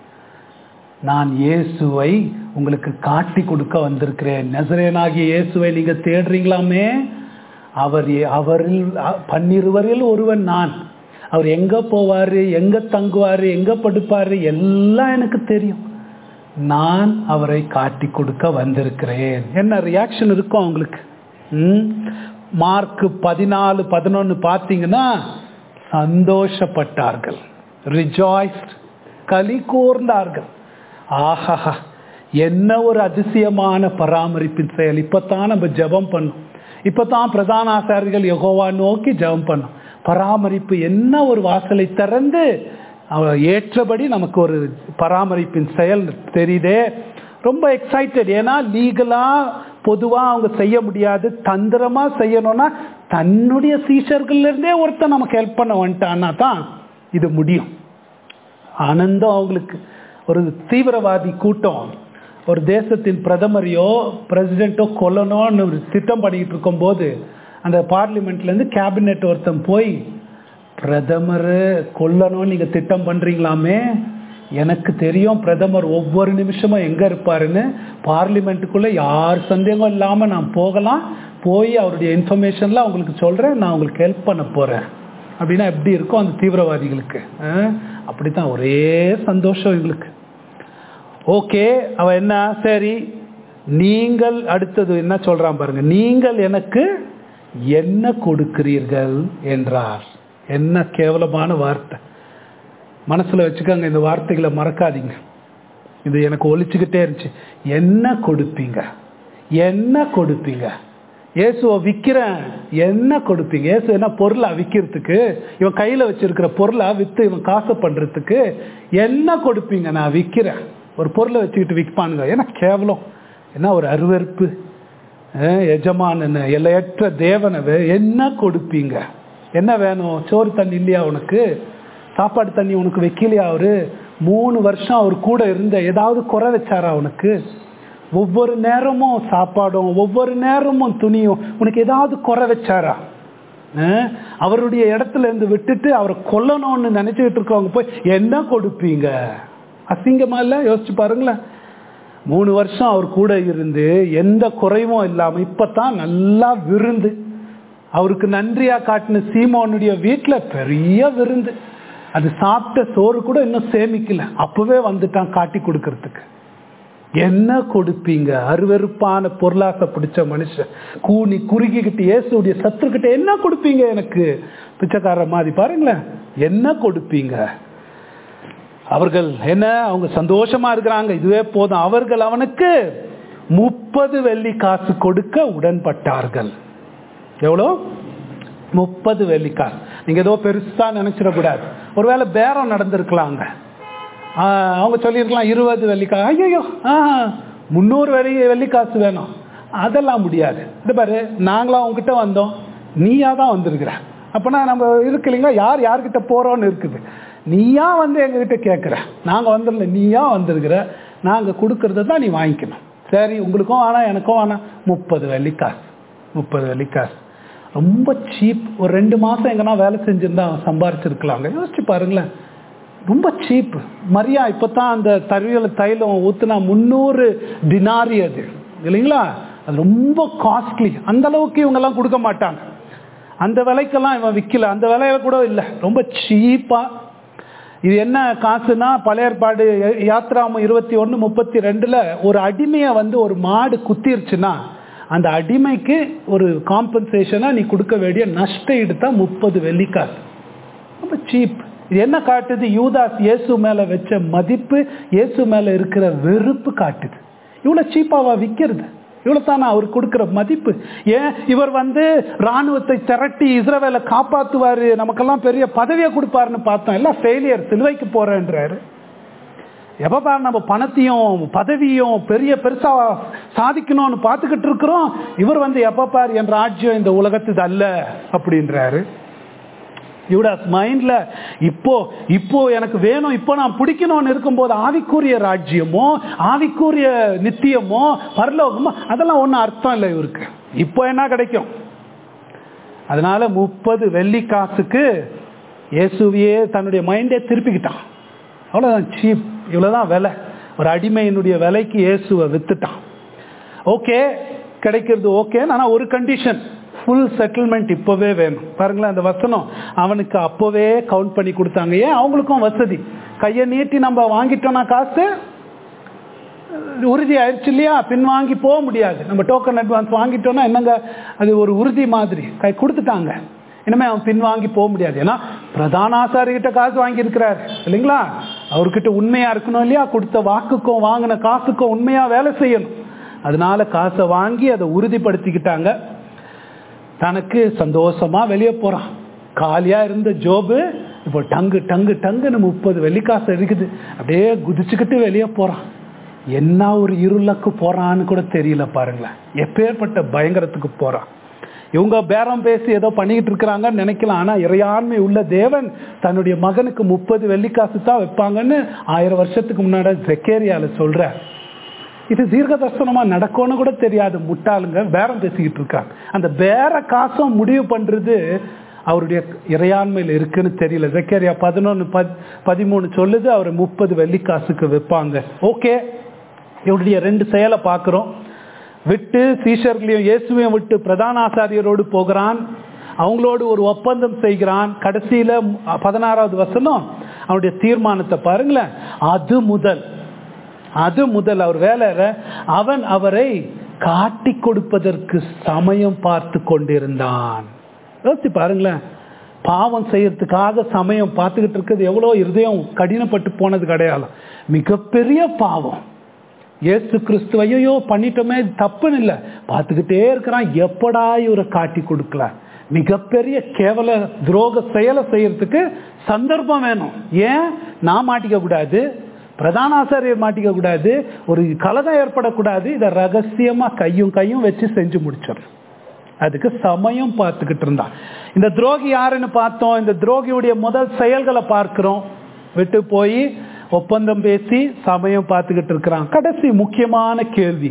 நான் இயேசுவை உங்களுக்கு காட்டி கொடுக்க வந்திருக்கிறேன் நசரேனாகிய இயேசுவை நீங்க தேடுறீங்களாமே அவர் ஏ- அவரில் அ- பன்னிருவரில் ஒருவன் நான் அவர் எங்க போவாரு எங்க தங்குவாரு எங்க படுப்பாரு எல்லாம் எனக்கு தெரியும் நான் அவரை காட்டி கொடுக்க வந்திருக்கிறேன் என்ன ரியாக்ஷன் இருக்கும் அவங்களுக்கு ம்? மார்க் பதினாலு பதினொன்னு பார்த்தீங்கன்னா சந்தோஷப்பட்டார்கள் ரிஜாய்ஸ்ட் களி கூர்ந்தார்கள் ஆஹா என்ன ஒரு அதிசயமான பராமரிப்பின் செயல் இப்பதான் நம்ம ஜெபம் பண்ணோம் இப்பதான் பிரதான ஆசாரிகள் யெகோவா நோக்கி ஜெபம் பண்ணோம் பராமரிப்பு என்ன ஒரு வாசலை திறந்து அவ- ஏற்றபடி நமக்கு ஒரு பராமரிப்பின் செயல் தெரியுதே ரொம்ப எக்ஸைட்டட் ஏன்னா லீகலா பொதுவா அவங்க செய்ய முடியாது தந்திரமா செய்யணும்னா தன்னுடைய சீஷர்கள்ல இருந்தே ஒருத்தன் நமக்கு ஹெல்ப் பண்ண வந்துட்டான்னா தான் இது முடியும் ஆனந்தம் அவங்களுக்கு ஒரு தீவிரவாதி கூட்டம் ஒரு தேசத்தின் பிரதமரையோ பிரசிடென்ட்டோ கொல்லணும்னு ஒரு திட்டம் பண்ணிக்கிட்டு இருக்கும்போது அந்த பார்லிமெண்ட்லேருந்து கேபினெட் ஒருத்தன் போய் பிரதமர் கொல்லணும்னு நீங்கள் திட்டம் பண்ணுறீங்களாமே எனக்கு தெரியும் பிரதமர் ஒவ்வொரு நிமிஷமும் எங்கே இருப்பாருன்னு பார்லிமெண்ட்டுக்குள்ளே யார் சந்தேகம் இல்லாமல் நான் போகலாம் போய் அவருடைய இன்ஃபர்மேஷன்லாம் உங்களுக்கு சொல்கிறேன் நான் உங்களுக்கு ஹெல்ப் பண்ண போகிறேன் அப்படின்னா எப்படி இருக்கும் அந்த தீவிரவாதிகளுக்கு அஹ்? அப்படித்தான் ஒரே சந்தோஷம் எங்களுக்கு ஓகே அவ என்ன சரி நீங்கள் அடுத்தது என்ன சொல்றான் பாருங்க நீங்கள் எனக்கு என்ன கொடுக்கிறீர்கள் என்றார் என்ன கேவலமான வார்த்தை மனசுல வச்சுக்கோங்க இந்த வார்த்தைகளை மறக்காதீங்க இது எனக்கு ஒலிச்சுக்கிட்டே இருந்துச்சு என்ன கொடுப்பீங்க என்ன கொடுப்பீங்க இயேசுவை விற்கிறேன் என்ன கொடுப்பீங்க இயேசு என்ன பொருளா விற்கிறதுக்கு இவன் கையில வச்சிருக்கிற பொருளா வித்து இவன் காசு பண்றதுக்கு என்ன கொடுப்பீங்க நான் விற்கிறேன் ஒரு பொருளை வச்சுக்கிட்டு விற்பானுங்க ஏன்னா கேவலம் என்ன ஒரு அருவருப்பு அஹ் எஜமானன் எல்லையற்ற தேவனவே என்ன கொடுப்பீங்க என்ன வேணும் சோறு தண்ணி இல்லையா உனக்கு சாப்பாடு தண்ணி உனக்கு வைக்கலையா அவரு மூணு வருஷம் அவர் கூட இருந்த ஏதாவது குறை வச்சாரா உனக்கு ஒவ்வொரு நேரமும் சாப்பாடும் ஒவ்வொரு நேரமும் துணியும் உனக்கு ஏதாவது குறை வச்சாரா அஹ், அவருடைய இடத்துல இருந்து விட்டுட்டு அவரை கொல்லணும்னு நினைச்சுக்கிட்டு இருக்கவங்க போய் என்ன கொடுப்பீங்க அசிங்கமா இல்ல யோசிச்சு பாருங்களேன் மூணு வருஷம் அவர் கூட இருந்து எந்த குறைவும் இல்லாம இப்பதான் நல்லா விருந்து அவருக்கு நன்றியா காட்டின சீமோனுடைய வீட்டுல பெரிய விருந்து அது சாப்பிட்ட சோறு கூட இன்னும் சேமிக்கல அப்பவே வந்துட்டான் காட்டி கொடுக்கறதுக்கு என்ன கொடுப்பீங்க அருவருப்பான பொருளாசை பிடிச்ச மனுஷன் கூனி குறுகிக்கிட்டு இயேசுடைய சத்துருக்கிட்ட என்ன கொடுப்பீங்க எனக்கு பிச்சைக்கார மாதிரி பாருங்களேன் என்ன கொடுப்பீங்க அவர்கள் என்ன அவங்க சந்தோஷமா இருக்கிறாங்க இதுவே போதும் அவர்கள் அவனுக்கு முப்பது வெள்ளி காசு கொடுக்க உடன்பட்டார்கள் எவ்வளோ முப்பது வெள்ளி காசு நீங்க ஏதோ பெருசா நினைச்சிடக்கூடாது ஒருவேளை பேரம் நடந்திருக்கலாங்க ஆஹ் அவங்க சொல்லியிருக்கலாம் இருபது வெள்ளிக்காசு ஐயோ ஆ முந்நூறு வெள்ளி வெள்ளிக்காசு வேணும் அதெல்லாம் முடியாது இது பாரு நாங்களாம் உங்ககிட்ட வந்தோம் நீயா தான் வந்திருக்கிற அப்பனா நம்ம இருக்கு இல்லைங்களா யார் யார்கிட்ட போறோம்னு இருக்குது நீயா வந்து எங்ககிட்ட கேட்குற நாங்க வந்துடல நீயா வந்திருக்கிற நாங்க கொடுக்கறத தான் நீ வாங்கிக்கணும் சரி உங்களுக்கும் வேணாம் எனக்கும் வேணாம் முப்பது வெள்ளிக்காசு முப்பது வெள்ளிக்காசு ரொம்ப சீப் ஒரு ரெண்டு மாசம் எங்கன்னா வேலை செஞ்சிருந்தா அவன் சம்பாரிச்சிருக்கலாங்க யோசிச்சு பாருங்களேன் ரொம்ப சீப் மரியா இப்பதான் அந்த தருவியல தைலம் ஊத்துனா முந்நூறு டினாரி அது இல்லைங்களா அது ரொம்ப காஸ்ட்லி அந்த அளவுக்கு இவங்க எல்லாம் கொடுக்க மாட்டாங்க அந்த விலைக்கெல்லாம் இவன் விற்கல அந்த விலையில கூட இல்லை ரொம்ப சீப்பா இது என்ன காசுனா பழைய ஏற்பாடு யாத்ராமம் இருபத்தி ஒன்று முப்பத்தி ரெண்டுல ஒரு அடிமையை வந்து ஒரு மாடு குத்திருச்சுன்னா அந்த அடிமைக்கு ஒரு காம்பன்சேஷனா நீ கொடுக்க வேண்டிய நஷ்ட ஈடுத்தா முப்பது வெள்ளிக்காசு ரொம்ப சீப் இது என்ன காட்டுது யூதாஸ் இயேசு மேல வச்ச மதிப்பு இயேசு மேல இருக்கிற வெறுப்பு காட்டுது இவ்வளவு சீப்பாவா விற்கிறது இவ்வளவு தானே அவர் கொடுக்கிற மதிப்பு ஏன் இவர் வந்து ராணுவத்தை திரட்டி இஸ்ரவேலை காப்பாத்துவாரு நமக்கெல்லாம் பெரிய பதவியை கொடுப்பாருன்னு பார்த்தோம் எல்லாம் ஃபெயிலியர் சிலுவைக்கு போறேன்றாரு எப்ப பாரு நம்ம பணத்தையும் பதவியும் பெரிய பெருசா சாதிக்கணும்னு பார்த்துக்கிட்டு இருக்கிறோம் இவர் வந்து எப்ப பாரு என் ராஜ்யம் இந்த உலகத்துது அல்ல அப்படின்றாரு யூடாஸ் மைண்ட்ல இப்போ இப்போ எனக்கு வேணும் இப்போ நான் பிடிக்கணும்னு இருக்கும்போது ஆவிக்குரிய ராஜ்யமோ ஆவிக்குரிய நித்தியமோ பரலோகமோ அதெல்லாம் ஒன்றும் அர்த்தம் இல்லை இவருக்கு இப்போ என்ன கிடைக்கும் அதனால முப்பது வெள்ளி காசுக்கு இயேசுவையே தன்னுடைய மைண்டே திருப்பிக்கிட்டான் அவ்வளோதான் சீப் இவ்வளோதான் விலை ஒரு அடிமையினுடைய விலைக்கு இயேசுவை வித்துட்டான் ஓகே கிடைக்கிறது ஓகே ஆனால் ஒரு கண்டிஷன் ஃபுல் செட்டில்மெண்ட் இப்போவே வேணும் பாருங்களேன் அந்த வசனம் அவனுக்கு அப்போவே கவுண்ட் பண்ணி கொடுத்தாங்க ஏன் அவங்களுக்கும் வசதி கையை நீட்டி நம்ம வாங்கிட்டோம்னா காசு உறுதி ஆயிடுச்சு இல்லையா பின் வாங்கி போக முடியாது நம்ம டோக்கன் அட்வான்ஸ் வாங்கிட்டோம்னா என்னங்க அது ஒரு உறுதி மாதிரி கை கொடுத்துட்டாங்க இனிமே அவன் பின் வாங்கி போக முடியாது ஏன்னா பிரதான ஆசாரிகிட்ட காசு வாங்கியிருக்கிறார் இல்லைங்களா அவர்கிட்ட உண்மையா இருக்கணும் இல்லையா கொடுத்த வாக்குக்கும் வாங்கின காசுக்கும் உண்மையா வேலை செய்யணும் அதனால காசை வாங்கி அதை உறுதிப்படுத்திக்கிட்டாங்க தனக்கு சந்தோஷமா வெளியே போறான் காலியா இருந்த ஜோபு இப்போ டங்கு டங்கு டங்குன்னு முப்பது வெள்ளிக்காசு இருக்குது அப்படியே குதிச்சுக்கிட்டு வெளியே போறான் என்ன ஒரு இருளக்கு போறான்னு கூட தெரியல பாருங்களேன் எப்பேற்பட்ட பயங்கரத்துக்கு போறான் இவங்க பேரம் பேசி ஏதோ பண்ணிக்கிட்டு இருக்கிறாங்கன்னு நினைக்கலாம் ஆனா இறையாண்மை உள்ள தேவன் தன்னுடைய மகனுக்கு முப்பது வெள்ளிக்காசு தான் வைப்பாங்கன்னு ஆயிரம் வருஷத்துக்கு முன்னாடி ஜெக்கேரியால சொல்ற இது தீர்க்க தர்சனமா நடக்கும்னு கூட தெரியாது முட்டாளுங்க பேரம் பேசிக்கிட்டு இருக்காங்க அந்த பேர காசும் முடிவு பண்றது அவருடைய இறையாண்மையில் இருக்குன்னு தெரியல ஜெக்கேரியா பதினொன்று பதிமூணு சொல்லுது அவர் முப்பது வெள்ளிக்காசுக்கு வைப்பாங்க ஓகே இவருடைய ரெண்டு செயலை பார்க்குறோம் விட்டு சீஷர்களையும் இயேசுவையும் விட்டு பிரதான ஆசாரியரோடு போகிறான் அவங்களோடு ஒரு ஒப்பந்தம் செய்கிறான் கடைசியில பதினாறாவது வசனம் அவருடைய தீர்மானத்தை பாருங்களேன் அது முதல் அது முதல் அவர் வேலை அவன் அவரை காட்டி கொடுப்பதற்கு சமயம் பார்த்து கொண்டிருந்தான் யோசிச்சு பாருங்களேன் பாவம் செய்யறதுக்காக சமயம் பார்த்துக்கிட்டு இருக்கிறது எவ்வளோ இருதயம் கடினப்பட்டு போனது கிடையாது மிகப்பெரிய பாவம் ஏசு கிறிஸ்து ஐயோ பண்ணிட்டோமே தப்புன்னு இல்லை பார்த்துக்கிட்டே இருக்கிறான் எப்படா இவரை காட்டி கொடுக்கலாம் மிகப்பெரிய கேவல துரோக செயலை செய்யறதுக்கு சந்தர்ப்பம் வேணும் ஏன் நான் மாட்டிக்க கூடாது பிரதான ஆசாரியர் மாட்டிக்க கூடாது ஒரு கலகம் ஏற்படக்கூடாது இதை ரகசியமா கையும் கையும் வச்சு செஞ்சு முடிச்சிடும் அதுக்கு சமயம் பார்த்துக்கிட்டு இருந்தான் இந்த துரோகி யாருன்னு பார்த்தோம் இந்த துரோகியுடைய முதல் செயல்களை பார்க்கிறோம் விட்டு போய் ஒப்பந்தம் பேசி சமயம் பார்த்துக்கிட்டு இருக்கிறான் கடைசி முக்கியமான கேள்வி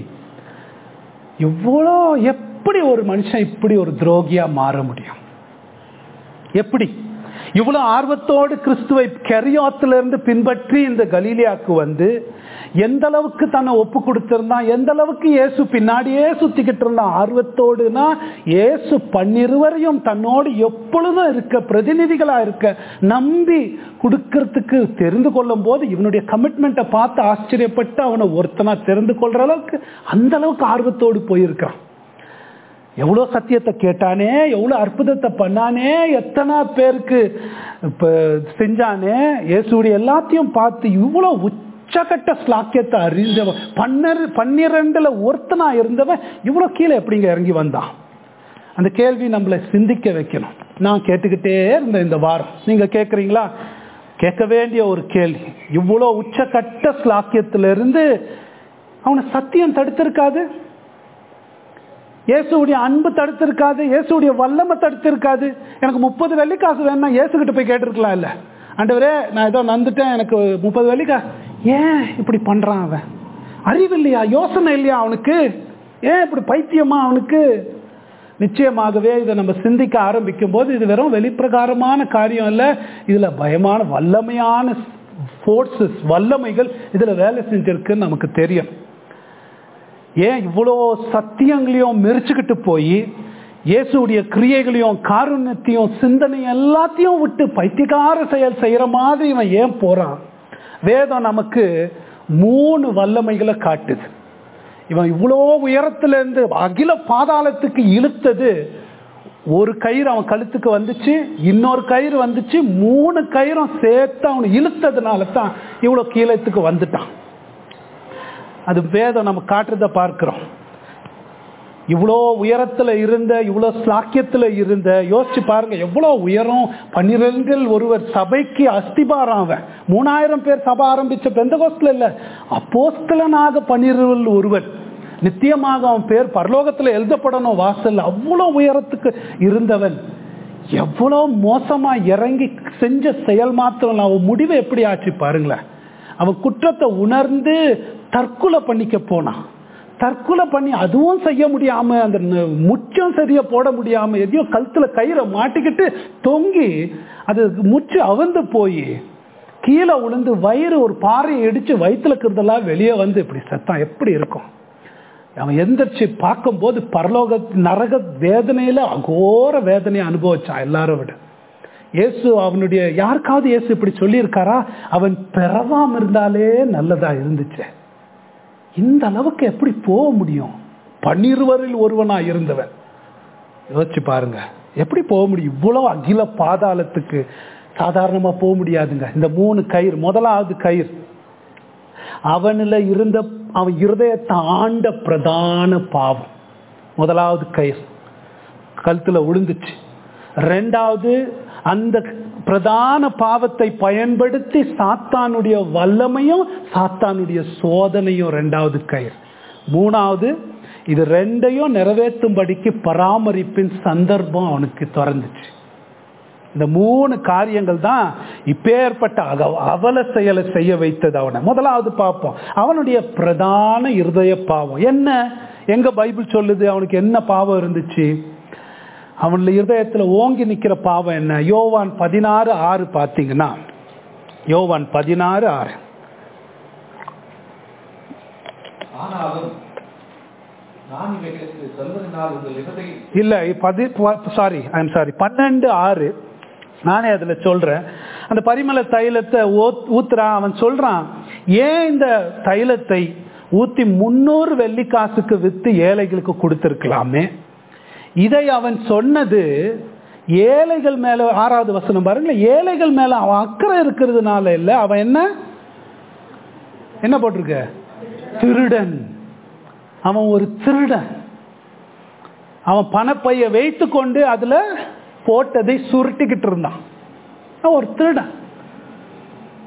இவ்வளோ எப்படி ஒரு மனுஷன் இப்படி ஒரு துரோகியா மாற முடியும் எப்படி இவ்வளவு ஆர்வத்தோடு கிறிஸ்துவை கெரியாத்திலிருந்து பின்பற்றி இந்த கலீலியாக்கு வந்து எந்த அளவுக்கு தன்னை ஒப்பு கொடுத்திருந்தான் எந்த அளவுக்கு இயேசு பின்னாடியே சுத்திக்கிட்டு இருந்தான் ஆர்வத்தோடுனா இயேசு பன்னிருவரையும் தன்னோடு எப்பொழுதும் இருக்க பிரதிநிதிகளா இருக்க நம்பி கொடுக்கறதுக்கு தெரிந்து கொள்ளும் போது இவனுடைய கமிட்மெண்ட்டை பார்த்து ஆச்சரியப்பட்டு அவனை ஒருத்தனா தெரிந்து கொள்ற அளவுக்கு அந்த அளவுக்கு ஆர்வத்தோடு போயிருக்கான் எவ்வளோ சத்தியத்தை கேட்டானே எவ்வளோ அற்புதத்தை பண்ணானே எத்தனை பேருக்கு இப்போ செஞ்சானே இயேசுடைய எல்லாத்தையும் பார்த்து இவ்வளோ உச்சகட்ட ஸ்லாக்கியத்தை அறிஞ்சவன் பன்னிர பன்னிரெண்டுல ஒருத்தனா இருந்தவன் இவ்வளோ கீழே எப்படிங்க இறங்கி வந்தான் அந்த கேள்வி நம்மளை சிந்திக்க வைக்கணும் நான் கேட்டுக்கிட்டே இருந்தேன் இந்த வாரம் நீங்க கேட்குறீங்களா கேட்க வேண்டிய ஒரு கேள்வி இவ்வளோ உச்சகட்ட ஸ்லாக்கியத்திலிருந்து அவனை சத்தியம் தடுத்திருக்காது இயேசுடைய அன்பு தடுத்திருக்காது இயேசுடைய வல்லமை தடுத்திருக்காது எனக்கு முப்பது வெள்ளிக்காசு வேணா இயேசுகிட்ட போய் கேட்டிருக்கலாம் இல்ல ஆண்டவரே நான் ஏதோ நந்துட்டேன் எனக்கு முப்பது வெள்ளிக்கா ஏன் இப்படி பண்றான் அவன் அறிவு இல்லையா யோசனை இல்லையா அவனுக்கு ஏன் இப்படி பைத்தியமா அவனுக்கு நிச்சயமாகவே இதை நம்ம சிந்திக்க ஆரம்பிக்கும் போது இது வெறும் வெளிப்பிரகாரமான காரியம் இல்லை இதுல பயமான வல்லமையான ஃபோர்ஸஸ் வல்லமைகள் இதுல வேலை செஞ்சிருக்குன்னு நமக்கு தெரியும் ஏன் இவ்வளோ சத்தியங்களையும் மெரிச்சுக்கிட்டு போய் இயேசுடைய கிரியைகளையும் காருண்யத்தையும் சிந்தனை எல்லாத்தையும் விட்டு பைத்தியகார செயல் செய்யற மாதிரி இவன் ஏன் போறான் வேதம் நமக்கு மூணு வல்லமைகளை காட்டுது இவன் இவ்வளோ உயரத்துல இருந்து அகில பாதாளத்துக்கு இழுத்தது ஒரு கயிறு அவன் கழுத்துக்கு வந்துச்சு இன்னொரு கயிறு வந்துச்சு மூணு கயிறும் சேர்த்து அவன் இழுத்ததுனால தான் இவ்வளோ கீழத்துக்கு வந்துட்டான் அது வேதம் நம்ம காட்டுறத பார்க்கிறோம் இவ்வளோ உயரத்துல இருந்த இவ்வளோ ஸ்லாக்கியத்துல இருந்த யோசிச்சு பாருங்க எவ்வளோ உயரம் பன்னிரெண்டில் ஒருவர் சபைக்கு அஸ்திபாரம் அவன் மூணாயிரம் பேர் சபை ஆரம்பிச்ச பெந்தகோஸ்ல இல்ல அப்போஸ்தலனாக பன்னிரவில் ஒருவன் நித்தியமாக அவன் பேர் பரலோகத்துல எழுதப்படணும் வாசல் அவ்வளோ உயரத்துக்கு இருந்தவன் எவ்வளோ மோசமா இறங்கி செஞ்ச செயல் மாத்திரம் அவன் முடிவு எப்படி ஆச்சு பாருங்களேன் அவன் குற்றத்தை உணர்ந்து தற்கொலை பண்ணிக்க போனான் தற்கொலை பண்ணி அதுவும் செய்ய முடியாம அந்த முச்சம் சரியா போட முடியாம எதையோ கழுத்துல கயிறை மாட்டிக்கிட்டு தொங்கி அது முச்சு அவந்து போய் கீழே விழுந்து வயிறு ஒரு பாறையை இடிச்சு வயிற்றுல இருக்கிறதெல்லாம் வெளியே வந்து இப்படி சத்தம் எப்படி இருக்கும் அவன் எந்திரிச்சு பார்க்கும்போது பரலோக நரக வேதனையில அகோர வேதனையை அனுபவிச்சான் எல்லாரும் விட இயேசு அவனுடைய யாருக்காவது இயேசு இப்படி சொல்லியிருக்காரா அவன் பிறவாம இருந்தாலே நல்லதா இருந்துச்சு இந்த அளவுக்கு எப்படி போக முடியும் பன்னிருவரில் ஒருவனா இருந்தவன் யோசிச்சு பாருங்க எப்படி போக முடியும் இவ்வளவு அகில பாதாளத்துக்கு சாதாரணமா போக முடியாதுங்க இந்த மூணு கயிறு முதலாவது கயிறு அவனில் இருந்த அவன் இருதயத்தை ஆண்ட பிரதான பாவம் முதலாவது கயிறு கழுத்துல விழுந்துச்சு ரெண்டாவது அந்த பிரதான பாவத்தை பயன்படுத்தி சாத்தானுடைய வல்லமையும் சாத்தானுடைய சோதனையும் ரெண்டாவது கயிறு மூணாவது இது ரெண்டையும் நிறைவேற்றும்படிக்கு பராமரிப்பின் சந்தர்ப்பம் அவனுக்கு திறந்துச்சு இந்த மூணு காரியங்கள் தான் இப்பேற்பட்ட அக அவல செயலை செய்ய வைத்தது அவனை முதலாவது பார்ப்போம் அவனுடைய பிரதான இருதய பாவம் என்ன எங்க பைபிள் சொல்லுது அவனுக்கு என்ன பாவம் இருந்துச்சு அவனுடைய இருதயத்துல ஓங்கி நிக்கிற பாவம் என்ன யோவான் பதினாறு ஆறு பார்த்தீங்கன்னா யோவான் பதினாறு ஆறு ஆனாலும் நான் இவைகளுக்கு சொல்வதனால் உங்கள் இருதயம் இல்ல பதி சாரி ஐம் சாரி பன்னெண்டு ஆறு நானே அதுல சொல்றேன் அந்த பரிமள தைலத்தை ஊத்- ஊத்துறான் அவன் சொல்றான் ஏன் இந்த தைலத்தை ஊத்தி முன்னூறு வெள்ளிக்காசுக்கு வித்து ஏழைகளுக்கு கொடுத்திருக்கலாமே இதை அவன் சொன்னது ஏழைகள் மேல ஆறாவது வசனம் பாருங்க ஏழைகள் மேல அவன் அக்கறை இருக்கிறதுனால இல்ல அவன் என்ன என்ன போட்டிருக்க திருடன் அவன் ஒரு திருடன் அவன் பணப்பைய வைத்து கொண்டு அதுல போட்டதை சுருட்டிக்கிட்டு இருந்தான் அவன் ஒரு திருடன்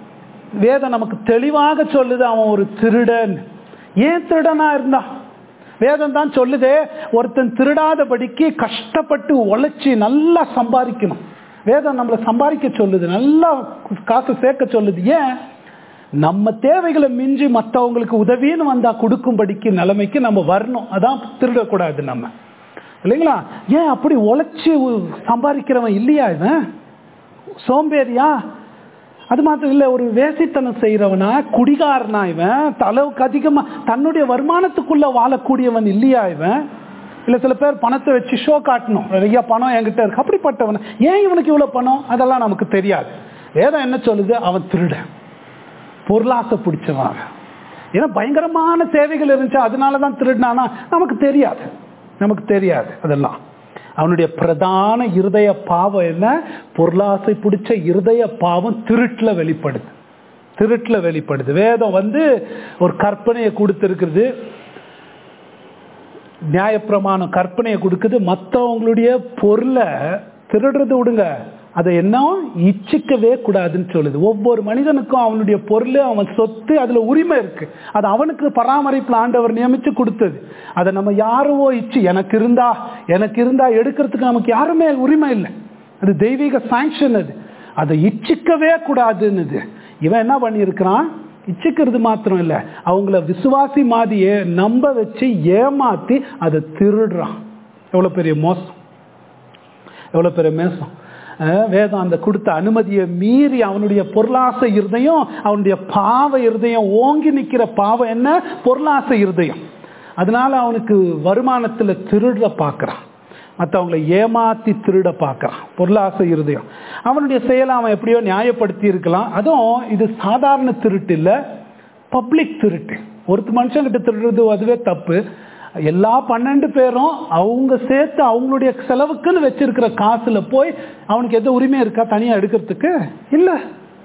வேதம் நமக்கு தெளிவாக சொல்லுது அவன் ஒரு திருடன் ஏன் திருடனா இருந்தான் வேதம் தான் சொல்லுதே ஒருத்தன் திருடாதபடிக்கு கஷ்டப்பட்டு உழைச்சி நல்லா சம்பாதிக்கணும் வேதம் நம்மளை சம்பாதிக்க சொல்லுது நல்லா காசு சேர்க்க சொல்லுது ஏன் நம்ம தேவைகளை மிஞ்சி மற்றவங்களுக்கு உதவின்னு வந்தா கொடுக்கும்படிக்கு நிலைமைக்கு நம்ம வரணும் அதான் திருடக்கூடாது நம்ம இல்லைங்களா ஏன் அப்படி உழைச்சி சம்பாதிக்கிறவன் இல்லையா இவன் சோம்பேறியா அது மாத்திரம் இல்லை ஒரு வேசித்தனம் செய்கிறவனா குடிகாரனா இவன் அளவுக்கு அதிகமாக தன்னுடைய வருமானத்துக்குள்ள வாழக்கூடியவன் இல்லையா இவன் இல்லை சில பேர் பணத்தை வச்சு ஷோ காட்டணும் நிறைய பணம் என்கிட்ட இருக்கு அப்படிப்பட்டவன் ஏன் இவனுக்கு இவ்வளோ பணம் அதெல்லாம் நமக்கு தெரியாது வேதம் என்ன சொல்லுது அவன் திருட பொருளாசை பிடிச்சவன் ஏன்னா பயங்கரமான சேவைகள் இருந்துச்சு அதனால தான் திருடினானா நமக்கு தெரியாது நமக்கு தெரியாது அதெல்லாம் அவனுடைய பிரதான இருதய பாவம் என்ன பொருளாசை பிடிச்ச இருதய பாவம் திருட்டில் வெளிப்படுது திருட்டில் வெளிப்படுது வேதம் வந்து ஒரு கற்பனையை கொடுத்துருக்குது நியாயப்பிரமாணம் கற்பனையை கொடுக்குது மற்றவங்களுடைய பொருளை திருடுறது விடுங்க அதை என்ன இச்சிக்கவே கூடாதுன்னு சொல்லுது ஒவ்வொரு மனிதனுக்கும் அவனுடைய பொருள் அவன் சொத்து அதுல உரிமை இருக்கு அது அவனுக்கு பராமரிப்பில் ஆண்டவர் நியமிச்சு கொடுத்தது அதை நம்ம யாரோ இச்சு எனக்கு இருந்தா எனக்கு இருந்தா எடுக்கிறதுக்கு நமக்கு யாருமே உரிமை இல்லை அது தெய்வீக சாங்ஷன் அது அதை இச்சிக்கவே கூடாதுன்னு இவன் என்ன பண்ணியிருக்கிறான் இச்சிக்கிறது மாத்திரம் இல்லை அவங்கள விசுவாசி மாதிரியே நம்ப வச்சு ஏமாத்தி அதை திருடுறான் எவ்வளோ பெரிய மோசம் எவ்வளோ பெரிய மோசம் வேதம் அந்த கொடுத்த அனுமதியை மீறி அவனுடைய பொருளாசை இருதயம் அவனுடைய பாவ இருதயம் ஓங்கி நிற்கிற பாவம் என்ன பொருளாசை இருதயம் அதனால அவனுக்கு வருமானத்தில் திருட பார்க்குறான் மற்றவங்களை ஏமாத்தி திருட பார்க்குறான் பொருளாசை இருதயம் அவனுடைய செயலை அவன் எப்படியோ நியாயப்படுத்தி இருக்கலாம் அதுவும் இது சாதாரண திருட்டு இல்லை பப்ளிக் திருட்டு ஒருத்த மனுஷங்கிட்ட திருடுறது அதுவே தப்பு எல்லா பன்னெண்டு பேரும் அவங்க சேர்த்து அவங்களுடைய செலவுக்குன்னு வச்சிருக்கிற காசுல போய் அவனுக்கு எந்த உரிமை இருக்கா தனியாக எடுக்கிறதுக்கு இல்லை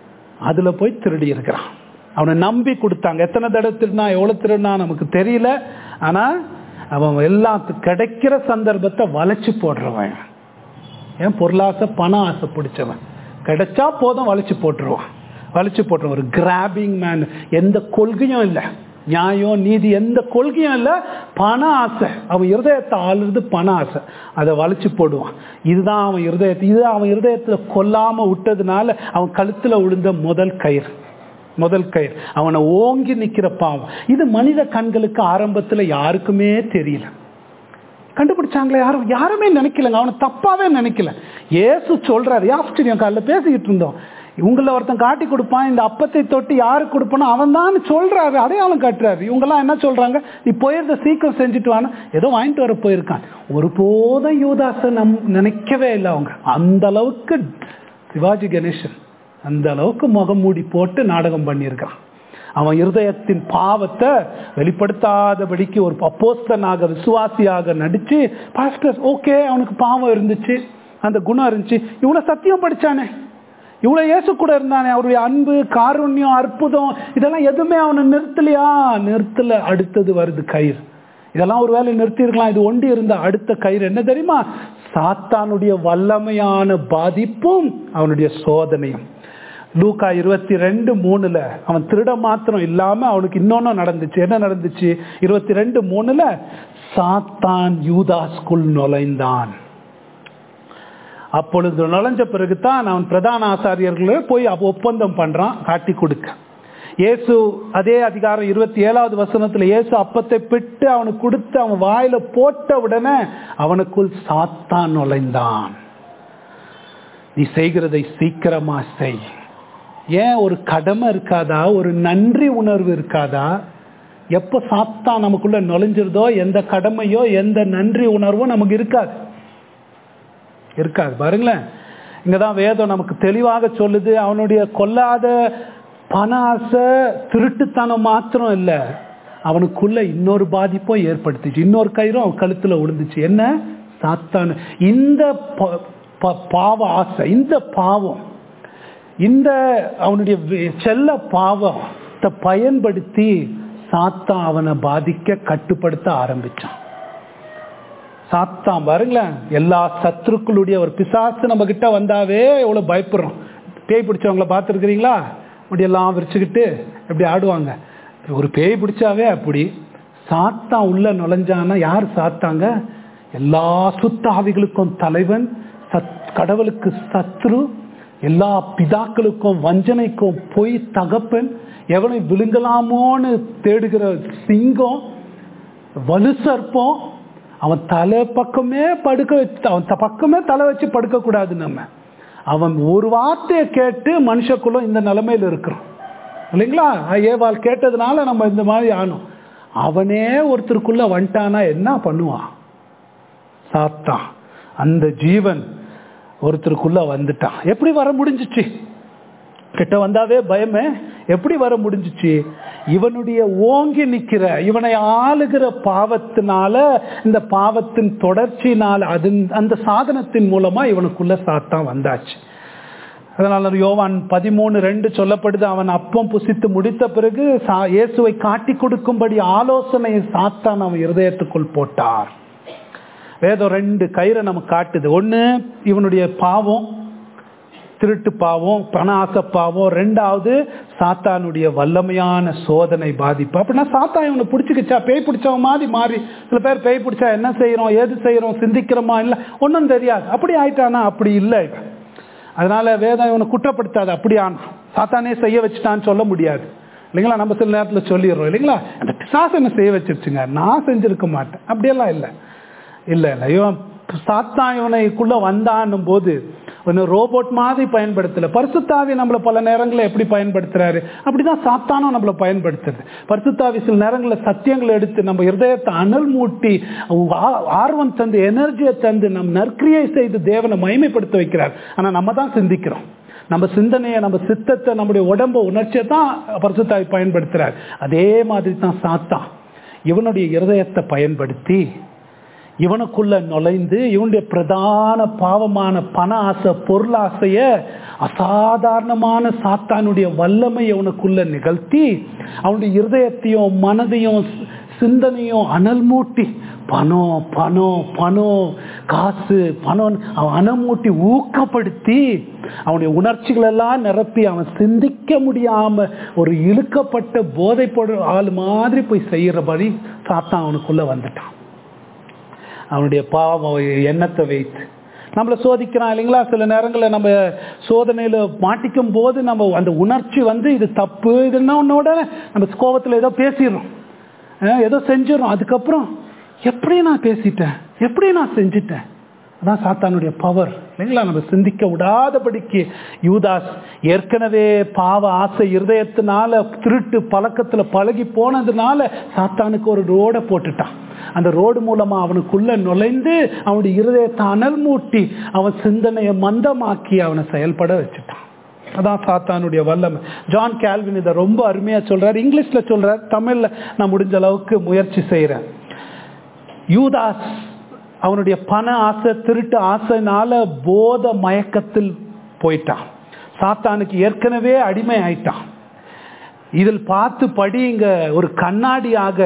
அதில் போய் திருடி இருக்கிறான் அவனை நம்பி கொடுத்தாங்க எத்தனை தடவை திருடினா எவ்வளோ திருடினா நமக்கு தெரியல ஆனால் அவன் எல்லாத்துக்கு கிடைக்கிற சந்தர்ப்பத்தை வளைச்சு போடுறவன் ஏன் பொருளாசை பண ஆசை பிடிச்சவன் கிடைச்சா போதும் வளைச்சு போட்டுருவான் வளைச்சு போட்டுருவான் ஒரு கிராபிங் மேன் எந்த கொள்கையும் இல்லை நியாயம் நீதி எந்த கொள்கையும் இல்லை பண ஆசை அவன் இருதயத்தை ஆளுறது பண ஆசை அதை வளைச்சு போடுவான் இதுதான் அவன் இருதயத்தை இது அவன் இருதயத்தில் கொல்லாம விட்டதுனால அவன் கழுத்துல விழுந்த முதல் கயிறு முதல் கயிறு அவனை ஓங்கி நிற்கிற பாவம் இது மனித கண்களுக்கு ஆரம்பத்தில் யாருக்குமே தெரியல கண்டுபிடிச்சாங்களே யாரும் யாருமே நினைக்கலங்க அவனை தப்பாவே நினைக்கல ஏசு சொல்றாரு ஆஸ்திரியம் காலில் பேசிக்கிட்டு இருந்தோம் இவங்கள ஒருத்தன் காட்டி கொடுப்பான் இந்த அப்பத்தை தொட்டு யாருக்கு கொடுப்பானோ அவன் தான் சொல்றாரு அடையாளம் காட்டுறாரு இவங்கெல்லாம் என்ன சொல்றாங்க நீ போயிருந்த சீக்கிரம் செஞ்சுட்டு வானா ஏதோ வாங்கிட்டு வர போயிருக்கான் ஒருபோதும் யூதாச நம் நினைக்கவே இல்லை அவங்க அந்த அளவுக்கு சிவாஜி கணேசன் அந்த அளவுக்கு முகம் மூடி போட்டு நாடகம் பண்ணியிருக்கான் அவன் இருதயத்தின் பாவத்தை வெளிப்படுத்தாதபடிக்கு ஒரு அப்போஸ்தனாக விசுவாசியாக நடிச்சு பாஸ்டர் ஓகே அவனுக்கு பாவம் இருந்துச்சு அந்த குணம் இருந்துச்சு இவ்வளவு சத்தியம் படிச்சானே இவ்வளவு இயேசு கூட இருந்தானே அவருடைய அன்பு காருண்யம் அற்புதம் இதெல்லாம் எதுவுமே அவனை நிறுத்தலையா நிறுத்தல அடுத்தது வருது கயிறு இதெல்லாம் ஒரு வேலை நிறுத்தி இருக்கலாம் இது ஒண்டி இருந்த அடுத்த கயிறு என்ன தெரியுமா சாத்தானுடைய வல்லமையான பாதிப்பும் அவனுடைய சோதனையும் லூக்கா இருபத்தி ரெண்டு மூணுல அவன் திருட மாத்திரம் இல்லாம அவனுக்கு இன்னொன்னு நடந்துச்சு என்ன நடந்துச்சு இருபத்தி ரெண்டு மூணுல சாத்தான் யூதாஸ்குள் நுழைந்தான் அப்பொழுது நுழைஞ்ச பிறகுதான் அவன் பிரதான ஆசாரியர்களே போய் ஒப்பந்தம் பண்றான் காட்டி கொடுக்க இயேசு அதே அதிகாரம் இருபத்தி ஏழாவது வசனத்துல இயேசு அப்பத்தை பிட்டு அவனுக்கு கொடுத்து அவன் வாயில போட்ட உடனே அவனுக்குள் சாத்தான் நுழைந்தான் நீ செய்கிறதை சீக்கிரமா செய் ஏன் ஒரு கடமை இருக்காதா ஒரு நன்றி உணர்வு இருக்காதா எப்போ சாத்தா நமக்குள்ள நுழைஞ்சிருதோ எந்த கடமையோ எந்த நன்றி உணர்வோ நமக்கு இருக்காது இருக்காது பாருங்களேன் இங்கதான் வேதம் நமக்கு தெளிவாக சொல்லுது அவனுடைய கொல்லாத பண ஆசை திருட்டுத்தனம் மாத்திரம் இல்லை அவனுக்குள்ள இன்னொரு பாதிப்பும் ஏற்படுத்துச்சு இன்னொரு கயிறும் அவன் கழுத்துல விழுந்துச்சு என்ன சாத்தான் இந்த பாவ ஆசை இந்த பாவம் இந்த அவனுடைய செல்ல பாவத்தை பயன்படுத்தி சாத்தான் அவனை பாதிக்க கட்டுப்படுத்த ஆரம்பிச்சான் சாத்தான் பாருங்களேன் எல்லா சத்துருக்களுடைய ஒரு பிசாசு நம்ம கிட்ட வந்தாவே எவ்வளவு பயப்படுறோம் பேய் பிடிச்சவங்கள பார்த்துருக்கிறீங்களா முடியெல்லாம் விரிச்சுக்கிட்டு எப்படி ஆடுவாங்க ஒரு பேய் பிடிச்சாவே அப்படி சாத்தான் உள்ள நுழைஞ்சானா யார் சாத்தாங்க எல்லா சுத்தாவிகளுக்கும் தலைவன் சத் கடவுளுக்கு சத்ரு எல்லா பிதாக்களுக்கும் வஞ்சனைக்கும் பொய் தகப்பன் எவனை விழுங்கலாமோன்னு தேடுகிற சிங்கம் வலு சர்ப்பம் அவன் தலை பக்கமே படுக்க வச்சு அவன் த- பக்கமே தலை வச்சு படுக்க கூடாது நம்ம அவன் ஒரு வார்த்தையை கேட்டு மனுஷக்குள்ள இந்த நிலைமையில இருக்கிறோம் இல்லைங்களா ஏவாள் கேட்டதுனால நம்ம இந்த மாதிரி ஆனோம் அவனே ஒருத்தருக்குள்ள வந்துட்டானா என்ன பண்ணுவான் சாத்தான் அந்த ஜீவன் ஒருத்தருக்குள்ள வந்துட்டான் எப்படி வர முடிஞ்சிச்சு கிட்ட வந்தாவே பயமே எப்படி வர முடிஞ்சிச்சு இவனுடைய ஓங்கி நிக்கிற இவனை ஆளுகிற பாவத்தினால இந்த பாவத்தின் தொடர்ச்சியினால அது அந்த சாதனத்தின் மூலமா இவனுக்குள்ள சாத்தான் வந்தாச்சு அதனால யோவான் பதிமூணு ரெண்டு சொல்லப்படுது அவன் அப்பம் புசித்து முடித்த பிறகு சா- இயேசுவை காட்டி கொடுக்கும்படி ஆலோசனையை சாத்தான் அவன் இருதயத்துக்குள் போட்டார் வேதம் ரெண்டு கயிறை நமக்கு காட்டுது ஒண்ணு இவனுடைய பாவம் திருட்டு பாவம் பண ஆசை பாவம் ரெண்டாவது சாத்தானுடைய வல்லமையான சோதனை பாதிப்பு அப்படின்னா சாத்தான் இவனை பிடிச்சிக்கிச்சா பேய் பிடிச்சவன் மாதிரி மாறி சில பேர் பேய் பிடிச்சா என்ன செய்யறோம் ஏது செய்யறோம் சிந்திக்கிறோமா இல்லை ஒன்றும் தெரியாது அப்படி ஆயிட்டானா அப்படி இல்லை இவன் அதனால வேதம் இவனை குற்றப்படுத்தாது அப்படி ஆனா சாத்தானே செய்ய வச்சுட்டான்னு சொல்ல முடியாது இல்லைங்களா நம்ம சில நேரத்தில் சொல்லிடுறோம் இல்லைங்களா அந்த பிசாசனை செய்ய வச்சிருச்சுங்க நான் செஞ்சிருக்க மாட்டேன் அப்படியெல்லாம் இல்லை இல்லை இல்லை இவன் சாத்தான் இவனைக்குள்ள வந்தான்னும் போது ஒன்று ரோபோட் மாதிரி பயன்படுத்தல பரிசுத்தாவி நம்மளை பல நேரங்களில் எப்படி பயன்படுத்துறாரு அப்படிதான் சாத்தானும் நம்மளை பயன்படுத்துறது பரிசுத்தாவி சில நேரங்களில் சத்தியங்களை எடுத்து நம்ம இருதயத்தை அனல் மூட்டி ஆ- ஆர்வம் தந்து எனர்ஜியை தந்து நம் நற்கிரியை செய்து தேவனை மகிமைப்படுத்த வைக்கிறார் ஆனால் நம்ம தான் சிந்திக்கிறோம் நம்ம சிந்தனையை நம்ம சித்தத்தை நம்முடைய உடம்ப உணர்ச்சியை தான் பரிசுத்தாவி பயன்படுத்துறார் அதே மாதிரி தான் சாத்தான் இவனுடைய இருதயத்தை பயன்படுத்தி இவனுக்குள்ள நுழைந்து இவனுடைய பிரதான பாவமான பண ஆசை பொருளாசைய அசாதாரணமான சாத்தானுடைய வல்லமை அவனுக்குள்ள நிகழ்த்தி அவனுடைய இருதயத்தையும் மனதையும் சிந்தனையும் அனல் மூட்டி பணம் பணம் பணம் காசு பணம் அவன் அனல் மூட்டி ஊக்கப்படுத்தி அவனுடைய உணர்ச்சிகள் எல்லாம் நிரப்பி அவன் சிந்திக்க முடியாம ஒரு இழுக்கப்பட்ட போதைப்படு ஆள் மாதிரி போய் செய்யறபடி சாத்தான் அவனுக்குள்ள வந்துட்டான் அவனுடைய பாவம் எண்ணத்தை வைத்து நம்மளை சோதிக்கிறான் இல்லைங்களா சில நேரங்களில் நம்ம சோதனையில் மாட்டிக்கும் போது நம்ம அந்த உணர்ச்சி வந்து இது தப்பு இதுன்னா உன்னோட நம்ம கோபத்தில் ஏதோ பேசிடுறோம் அஹ் ஏதோ செஞ்சிடறோம் அதுக்கப்புறம் எப்படி நான் பேசிட்டேன் எப்படி நான் செஞ்சிட்டேன் அதான் சாத்தானுடைய பவர் இல்லைங்களா நம்ம சிந்திக்க விடாதபடிக்கு யூதாஸ் ஏற்கனவே பாவ ஆசை இருதயத்தினால திருட்டு பழக்கத்துல பழகி போனதுனால சாத்தானுக்கு ஒரு ரோடை போட்டுட்டான் அந்த ரோடு மூலமா அவனுக்குள்ள நுழைந்து அவனுடைய இருதயத்தை அனல் மூட்டி அவன் சிந்தனையை மந்தமாக்கி அவனை செயல்பட வச்சுட்டான் அதான் சாத்தானுடைய வல்லமை ஜான் கேல்வின் இதை ரொம்ப அருமையா சொல்றாரு இங்கிலீஷ்ல சொல்றார் தமிழ்ல நான் முடிஞ்ச அளவுக்கு முயற்சி செய்யறேன் யூதாஸ் அவனுடைய பண ஆசை திருட்டு ஆசைனால போத மயக்கத்தில் போயிட்டான் சாத்தானுக்கு ஏற்கனவே அடிமை ஆயிட்டான் இதில் பார்த்து படிங்க ஒரு கண்ணாடியாக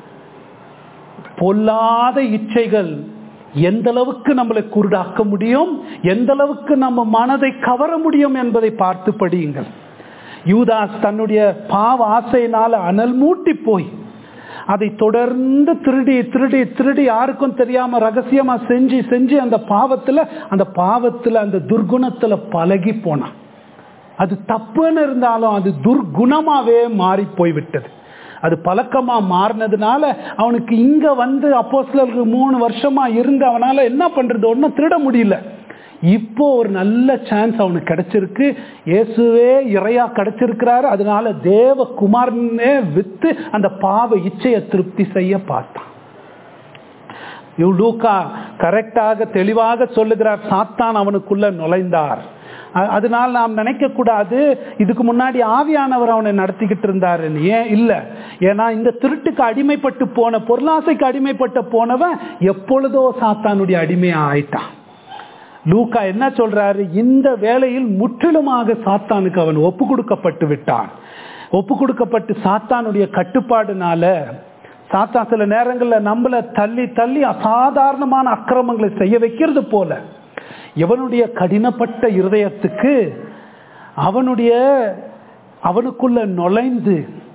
பொல்லாத இச்சைகள் எந்த அளவுக்கு நம்மளை குருடாக்க முடியும் எந்த அளவுக்கு நம்ம மனதை கவர முடியும் என்பதை பார்த்து படியுங்கள் யூதாஸ் தன்னுடைய பாவ ஆசையினால அனல் மூட்டி போய் அதை தொடர்ந்து திருடி திருடி திருடி யாருக்கும் தெரியாம ரகசியமா செஞ்சு செஞ்சு அந்த பாவத்துல அந்த பாவத்துல அந்த துர்குணத்துல பழகி போனான் அது தப்புன்னு இருந்தாலும் அது துர்குணமாவே மாறி போய்விட்டது அது பழக்கமா மாறினதுனால அவனுக்கு இங்க வந்து அப்போஸ்லருக்கு மூணு வருஷமா இருந்து அவனால என்ன பண்றது ஒன்றும் திருட முடியல இப்போ ஒரு நல்ல சான்ஸ் அவனுக்கு கிடைச்சிருக்கு இயேசுவே இறையா கிடைச்சிருக்கிறாரு அதனால தேவ குமாரனே வித்து அந்த பாவ இச்சையை திருப்தி செய்ய பார்த்தான் இவ் லூக்கா கரெக்டாக தெளிவாக சொல்லுகிறார் சாத்தான் அவனுக்குள்ள நுழைந்தார் அ- அதனால் நாம் நினைக்க கூடாது இதுக்கு முன்னாடி ஆவியானவர் அவனை நடத்திக்கிட்டு இருந்தாருன்னு ஏன் இல்ல ஏன்னா இந்த திருட்டுக்கு அடிமைப்பட்டு போன பொருளாசைக்கு அடிமைப்பட்டு போனவன் எப்பொழுதோ சாத்தானுடைய அடிமையா ஆயிட்டான் லூக்கா என்ன சொல்றாரு இந்த வேளையில் முற்றிலுமாக சாத்தானுக்கு அவன் ஒப்பு கொடுக்கப்பட்டு விட்டான் ஒப்பு கொடுக்கப்பட்டு சாத்தானுடைய கட்டுப்பாடுனால சாத்தான் சில நேரங்களில் நம்மள தள்ளி தள்ளி அசாதாரணமான அக்கிரமங்களை செய்ய வைக்கிறது போல இவனுடைய கடினப்பட்ட இருதயத்துக்கு அவனுடைய அவனுக்குள்ள நுழைந்து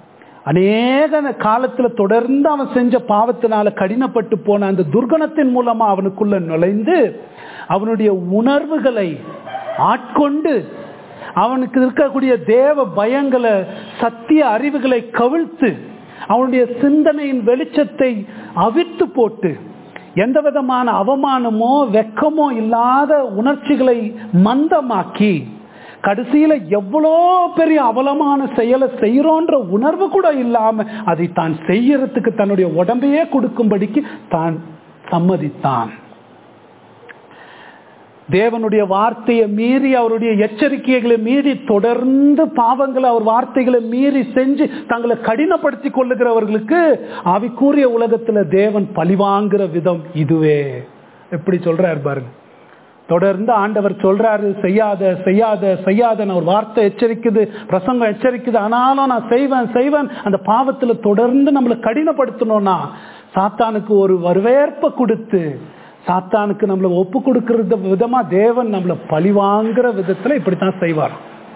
அநேக காலத்துல தொடர்ந்து அவன் செஞ்ச பாவத்தினால கடினப்பட்டு போன அந்த துர்கணத்தின் மூலமா அவனுக்குள்ள நுழைந்து அவனுடைய உணர்வுகளை ஆட்கொண்டு அவனுக்கு இருக்கக்கூடிய தேவ பயங்களை சத்திய அறிவுகளை கவிழ்த்து அவனுடைய சிந்தனையின் வெளிச்சத்தை அவித்து போட்டு எந்த விதமான அவமானமோ வெக்கமோ இல்லாத உணர்ச்சிகளை மந்தமாக்கி கடைசியில எவ்வளோ பெரிய அவலமான செயலை செய்யறோன்ற உணர்வு கூட இல்லாம அதை தான் செய்யறதுக்கு தன்னுடைய உடம்பையே கொடுக்கும்படிக்கு தான் சம்மதித்தான் தேவனுடைய வார்த்தையை மீறி அவருடைய எச்சரிக்கைகளை மீறி தொடர்ந்து பாவங்களை அவர் வார்த்தைகளை மீறி செஞ்சு தங்களை கடினப்படுத்தி கொள்ளுகிறவர்களுக்கு ஆவிக்கூறிய உலகத்துல தேவன் பழிவாங்குற விதம் இதுவே எப்படி சொல்றாரு பாருங்க தொடர்ந்து ஆண்டவர் சொல்றாரு செய்யாத செய்யாத செய்யாத ஒரு வார்த்தை எச்சரிக்குது பிரசங்கம் எச்சரிக்குது ஆனாலும் நான் செய்வேன் செய்வேன் அந்த பாவத்துல தொடர்ந்து நம்மளை கடினப்படுத்தணும்னா சாத்தானுக்கு ஒரு வரவேற்பை கொடுத்து சாத்தானுக்கு நம்மளை ஒப்பு கொடுக்கறது விதமா தேவன் நம்மளை பழி வாங்குற விதத்துல இப்படித்தான் செய்வார்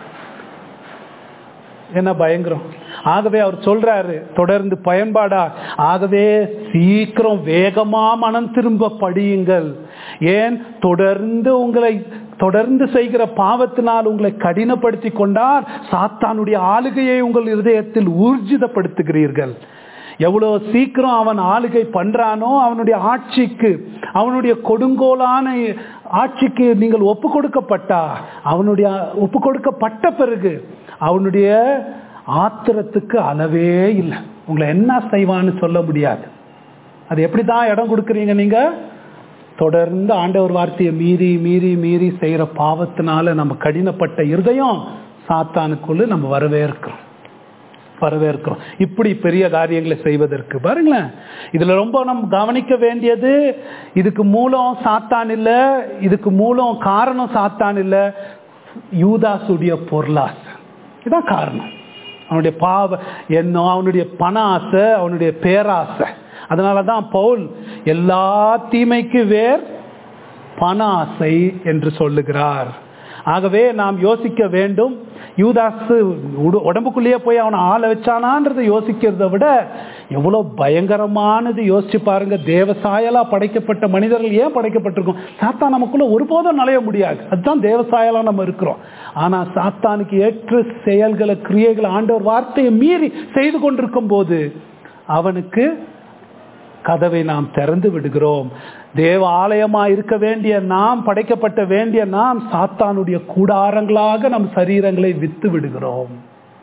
என்ன பயங்கரம் ஆகவே அவர் சொல்றாரு தொடர்ந்து பயன்பாடா ஆகவே சீக்கிரம் வேகமா மனம் திரும்ப படியுங்கள் ஏன் தொடர்ந்து உங்களை தொடர்ந்து செய்கிற பாவத்தினால் உங்களை கடினப்படுத்தி கொண்டார் சாத்தானுடைய ஆளுகையை உங்கள் இருதயத்தில் ஊர்ஜிதப்படுத்துகிறீர்கள் எவ்வளவு சீக்கிரம் அவன் ஆளுகை பண்றானோ அவனுடைய ஆட்சிக்கு அவனுடைய கொடுங்கோலான ஆட்சிக்கு நீங்கள் ஒப்பு கொடுக்கப்பட்டா அவனுடைய ஒப்பு கொடுக்கப்பட்ட பிறகு அவனுடைய ஆத்திரத்துக்கு அளவே இல்லை உங்களை என்ன செய்வான்னு சொல்ல முடியாது அது எப்படி தான் இடம் கொடுக்குறீங்க நீங்க தொடர்ந்து ஆண்டவர் வார்த்தையை மீறி மீறி மீறி செய்யற பாவத்தினால நம்ம கடினப்பட்ட இருதயம் சாத்தானுக்குள்ள நம்ம வரவேற்கிறோம் வரவேற்கிறோம் இப்படி பெரிய காரியங்களை செய்வதற்கு பாருங்களேன் இதுல ரொம்ப நம்ம கவனிக்க வேண்டியது இதுக்கு மூலம் சாத்தான் இல்ல இதுக்கு மூலம் காரணம் சாத்தான் இல்ல யூதாசுடைய பொருளாசை இதுதான் காரணம் அவனுடைய பாவ எண்ணம் அவனுடைய பண ஆசை அவனுடைய பேராசை அதனாலதான் பவுல் எல்லா தீமைக்கு வேர் பண ஆசை என்று சொல்லுகிறார் ஆகவே நாம் யோசிக்க வேண்டும் யூதாசு உடம்புக்குள்ளேயே போய் அவனை ஆள வச்சானான்றதை யோசிக்கிறத விட எவ்வளவு பயங்கரமானது யோசிச்சு பாருங்க தேவசாயலா படைக்கப்பட்ட மனிதர்கள் ஏன் படைக்கப்பட்டிருக்கோம் சாத்தா நமக்குள்ள ஒருபோதும் நுழைய முடியாது அதுதான் தேவசாயலா நம்ம இருக்கிறோம் ஆனா சாத்தானுக்கு ஏற்ற செயல்களை கிரியைகளை ஆண்டவர் வார்த்தையை மீறி செய்து கொண்டிருக்கும் போது அவனுக்கு கதவை நாம் திறந்து விடுகிறோம் தேவ ஆலயமா இருக்க வேண்டிய நாம் படைக்கப்பட்ட வேண்டிய நாம் சாத்தானுடைய கூடாரங்களாக நம் சரீரங்களை வித்து விடுகிறோம்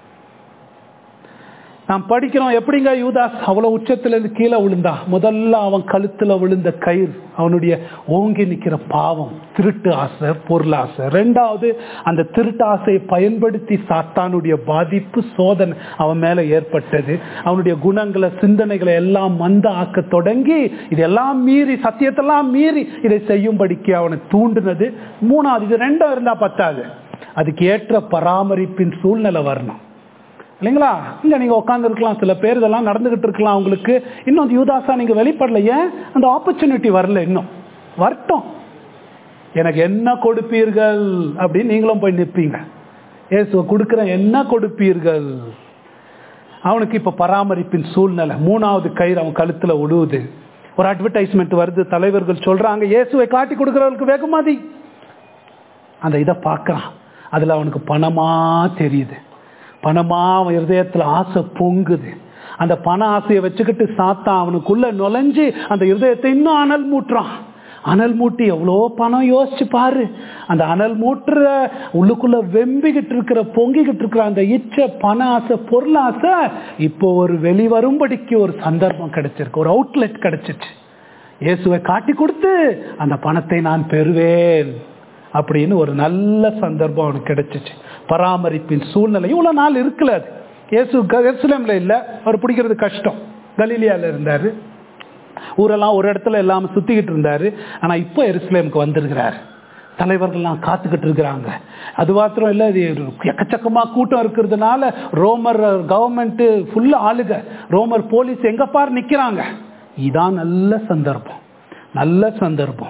நாம் படிக்கிறோம் எப்படிங்க யூதாஸ் அவ்வளவு உச்சத்துல இருந்து கீழே விழுந்தா முதல்ல அவன் கழுத்துல விழுந்த கயிறு அவனுடைய ஓங்கி நிக்கிற பாவம் திருட்டு ஆசை பொருளாசை ரெண்டாவது அந்த திருட்டு ஆசையை பயன்படுத்தி சாத்தானுடைய பாதிப்பு சோதனை அவன் மேல ஏற்பட்டது அவனுடைய குணங்களை சிந்தனைகளை எல்லாம் மந்த ஆக்க தொடங்கி இதெல்லாம் மீறி சத்தியத்தெல்லாம் மீறி இதை செய்யும்படிக்கு அவனை தூண்டுனது மூணாவது இது ரெண்டும் இருந்தா பத்தாது அதுக்கு ஏற்ற பராமரிப்பின் சூழ்நிலை வரணும் இல்லைங்களா இங்க நீங்க உட்கார்ந்து இருக்கலாம் சில பேர் இதெல்லாம் நடந்துகிட்டு இருக்கலாம் உங்களுக்கு இன்னும் அந்த யூதாசா நீங்க வெளிப்படல ஏன் அந்த ஆப்பர்ச்சுனிட்டி வரல இன்னும் வரட்டும் எனக்கு என்ன கொடுப்பீர்கள் அப்படின்னு நீங்களும் போய் நிற்பீங்க ஏசு கொடுக்குற என்ன கொடுப்பீர்கள் அவனுக்கு இப்ப பராமரிப்பின் சூழ்நிலை மூணாவது கயிறு அவன் கழுத்துல உழுவுது ஒரு அட்வர்டைஸ்மெண்ட் வருது தலைவர்கள் சொல்றாங்க இயேசுவை காட்டி கொடுக்கிறவர்களுக்கு வெகுமதி அந்த இதை பார்க்கறான் அதுல அவனுக்கு பணமா தெரியுது பணமா அவன் இருதயத்துல ஆசை பொங்குது அந்த பண ஆசையை வச்சுக்கிட்டு சாத்தான் அவனுக்குள்ள நுழைஞ்சு அந்த இருதயத்தை இன்னும் அனல் மூட்டுறான் அனல் மூட்டி எவ்வளோ பணம் யோசிச்சு பாரு அந்த அனல் மூட்டுற உள்ளுக்குள்ள வெம்பிக்கிட்டு இருக்கிற பொங்கிக்கிட்டு இருக்கிற அந்த இச்ச பண ஆசை பொருள் ஆசை இப்போ ஒரு வெளிவரும்படிக்கு ஒரு சந்தர்ப்பம் கிடைச்சிருக்கு ஒரு அவுட்லெட் கிடைச்சிச்சு இயேசுவை காட்டி கொடுத்து அந்த பணத்தை நான் பெறுவேன் அப்படின்னு ஒரு நல்ல சந்தர்ப்பம் அவனுக்கு கிடைச்சிச்சு பராமரிப்பின் சூழ்நிலை இவ்வளவு நாள் இருக்கல அது இயேசு எருசலேம்ல இல்ல அவர் பிடிக்கிறது கஷ்டம் கலீலியால இருந்தாரு ஊரெல்லாம் ஒரு இடத்துல எல்லாம் சுத்திக்கிட்டு இருந்தாரு ஆனா இப்போ எருசலேமுக்கு வந்திருக்கிறார் தலைவர்கள்லாம் காத்துக்கிட்டு இருக்கிறாங்க அது மாத்திரம் இல்லை இது எக்கச்சக்கமா கூட்டம் இருக்கிறதுனால ரோமர் கவர்மெண்ட் ஃபுல்லா ஆளுக ரோமர் போலீஸ் எங்க பாரு நிக்கிறாங்க இதான் நல்ல சந்தர்ப்பம் நல்ல சந்தர்ப்பம்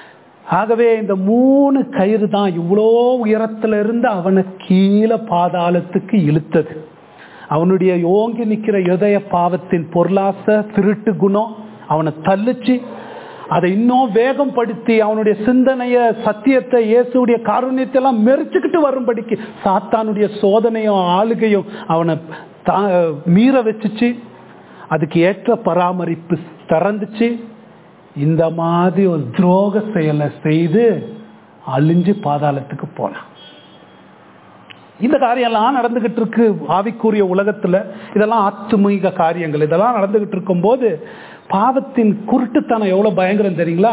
ஆகவே இந்த மூணு கயிறு தான் இவ்வளோ உயரத்துல இருந்து அவனை கீழே பாதாளத்துக்கு இழுத்தது அவனுடைய ஓங்கி நிற்கிற இதய பாவத்தின் பொருளாசை திருட்டு குணம் அவனை தள்ளிச்சு அதை இன்னும் வேகம் படுத்தி அவனுடைய சிந்தனைய சத்தியத்தை இயேசுடைய காருண்யத்தை எல்லாம் மெரிச்சுக்கிட்டு வரும்படிக்கு சாத்தானுடைய சோதனையும் ஆளுகையும் அவனை தா- மீற வச்சுச்சு அதுக்கு ஏற்ற பராமரிப்பு திறந்துச்சு இந்த மாதிரி ஒரு துரோக செயலை செய்து அழிஞ்சு பாதாளத்துக்கு போனான் இந்த காரியம்லாம் நடந்துகிட்டு இருக்கு ஆவிக்குரிய உலகத்துல இதெல்லாம் ஆத்துமீக காரியங்கள் இதெல்லாம் நடந்துகிட்டு இருக்கும்போது பாவத்தின் குருட்டுத்தனம் எவ்வளவு பயங்கரம் தெரியுங்களா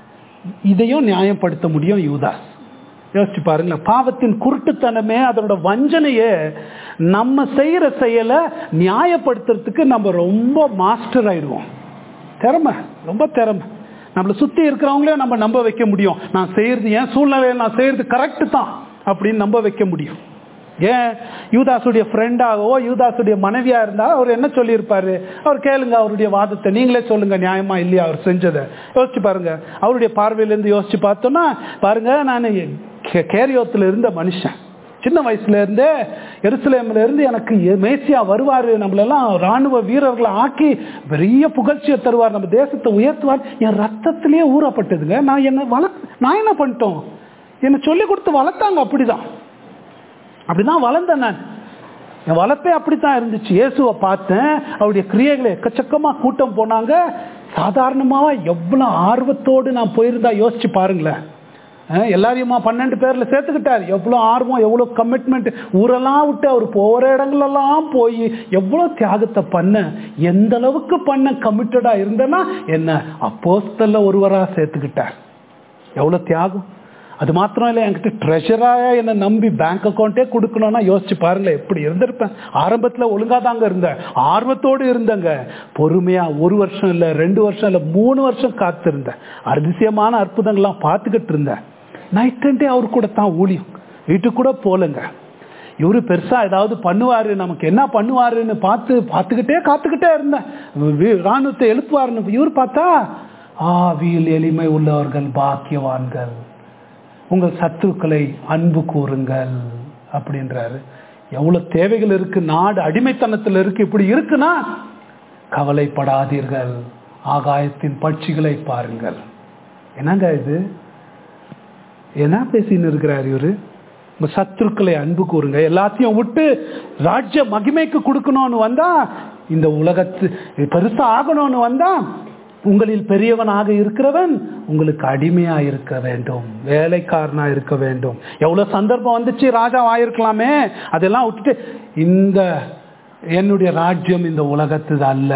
இதையும் நியாயப்படுத்த முடியும் யூதாஸ் யோசிச்சு பாருங்களேன் பாவத்தின் குருட்டுத்தனமே அதனோட வஞ்சனையே நம்ம செய்யற செயலை நியாயப்படுத்துறதுக்கு நம்ம ரொம்ப மாஸ்டர் ஆயிடுவோம் திறமை ரொம்ப திறமை நம்மளை சுத்தி இருக்கிறவங்களே நம்ம நம்ப வைக்க முடியும் நான் செய்யறது என் சூழ்நிலையை நான் செய்யறது கரெக்ட் தான் அப்படின்னு நம்ப வைக்க முடியும் ஏன் யூதாசுடைய ஃப்ரெண்டாகவோ யூதாசுடைய மனைவியா இருந்தா அவர் என்ன சொல்லியிருப்பாரு அவர் கேளுங்க அவருடைய வாதத்தை நீங்களே சொல்லுங்க நியாயமா இல்லையா அவர் செஞ்சதை யோசிச்சு பாருங்க அவருடைய பார்வையில இருந்து யோசிச்சு பார்த்தோம்னா பாருங்க நான் கேரியோத்துல இருந்த மனுஷன் சின்ன வயசுல இருந்தே எருசலேம்ல இருந்து எனக்கு எ- மேசியா வருவாரு நம்மளெல்லாம் ராணுவ வீரர்களை ஆக்கி பெரிய புகழ்ச்சியை தருவார் நம்ம தேசத்தை உயர்த்துவார் என் ரத்தத்திலேயே ஊறப்பட்டதுங்க நான் என்ன வளர்க் நான் என்ன பண்ணிட்டோம் என்னை சொல்லி கொடுத்து வளர்த்தாங்க அப்படிதான் அப்படிதான் வளர்ந்தேன் நான் என் வளர்ப்பே அப்படித்தான் இருந்துச்சு இயேசுவை பார்த்தேன் அவருடைய கிரியைகளை எக்கச்சக்கமா கூட்டம் போனாங்க சாதாரணமா எவ்வளவு ஆர்வத்தோடு நான் போயிருந்தா யோசிச்சு பாருங்களேன் அஹ் எல்லாரையுமா பன்னெண்டு பேர்ல சேர்த்துக்கிட்டார் எவ்வளவு ஆர்வம் எவ்வளவு கமிட்மெண்ட் ஊரெல்லாம் விட்டு அவர் போற இடங்களெல்லாம் போய் எவ்வளவு தியாகத்தை பண்ண எந்த அளவுக்கு பண்ண கமிட்டடா இருந்தேன்னா என்ன அப்போஸ்தல்ல ஒருவரா சேர்த்துக்கிட்டார் எவ்வளவு தியாகம் அது மாத்திரம் இல்லை என்கிட்ட ட்ரெஷராக என்னை நம்பி பேங்க் அக்கௌண்ட்டே கொடுக்கணும்னா யோசிச்சு பாருங்களேன் எப்படி இருந்திருப்பேன் ஆரம்பத்தில் ஒழுங்காக தாங்க இருந்தேன் ஆர்வத்தோடு இருந்தேங்க பொறுமையா ஒரு வருஷம் இல்லை ரெண்டு வருஷம் இல்லை மூணு வருஷம் காத்திருந்தேன் அதிசயமான அற்புதங்கள்லாம் பார்த்துக்கிட்டு இருந்தேன் நைட் அண்ட் டே அவர் கூட தான் ஊழியம் வீட்டுக்கு கூட போலங்க இவரு பெருசா ஏதாவது பண்ணுவாரு நமக்கு என்ன பண்ணுவாருன்னு பார்த்து பார்த்துக்கிட்டே காத்துக்கிட்டே இருந்தேன் வி- ராணுவத்தை எழுப்புவாருன்னு இவர் பார்த்தா ஆவியில் எளிமை உள்ளவர்கள் பாக்கியவான்கள் உங்கள் சத்துருக்களை அன்பு கூறுங்கள் அப்படின்றாரு எவ்வளவு தேவைகள் இருக்கு நாடு அடிமைத்தனத்தில் இருக்கு இப்படி இருக்குன்னா கவலைப்படாதீர்கள் ஆகாயத்தின் பட்சிகளை பாருங்கள் என்னங்க இது என்ன பேசின்னு இருக்கிறார் இவரு உங்க சத்துருக்களை அன்பு கூறுங்க எல்லாத்தையும் விட்டு ராஜ்ய மகிமைக்கு கொடுக்கணும்னு வந்தா இந்த உலகத்து பெருசா ஆகணும்னு வந்தா உங்களில் பெரியவனாக இருக்கிறவன் உங்களுக்கு அடிமையா இருக்க வேண்டும் வேலைக்காரனா இருக்க வேண்டும் எவ்வளவு சந்தர்ப்பம் வந்துச்சு ராஜா ஆயிருக்கலாமே அதெல்லாம் விட்டுட்டு இந்த என்னுடைய ராஜ்யம் இந்த உலகத்து அல்ல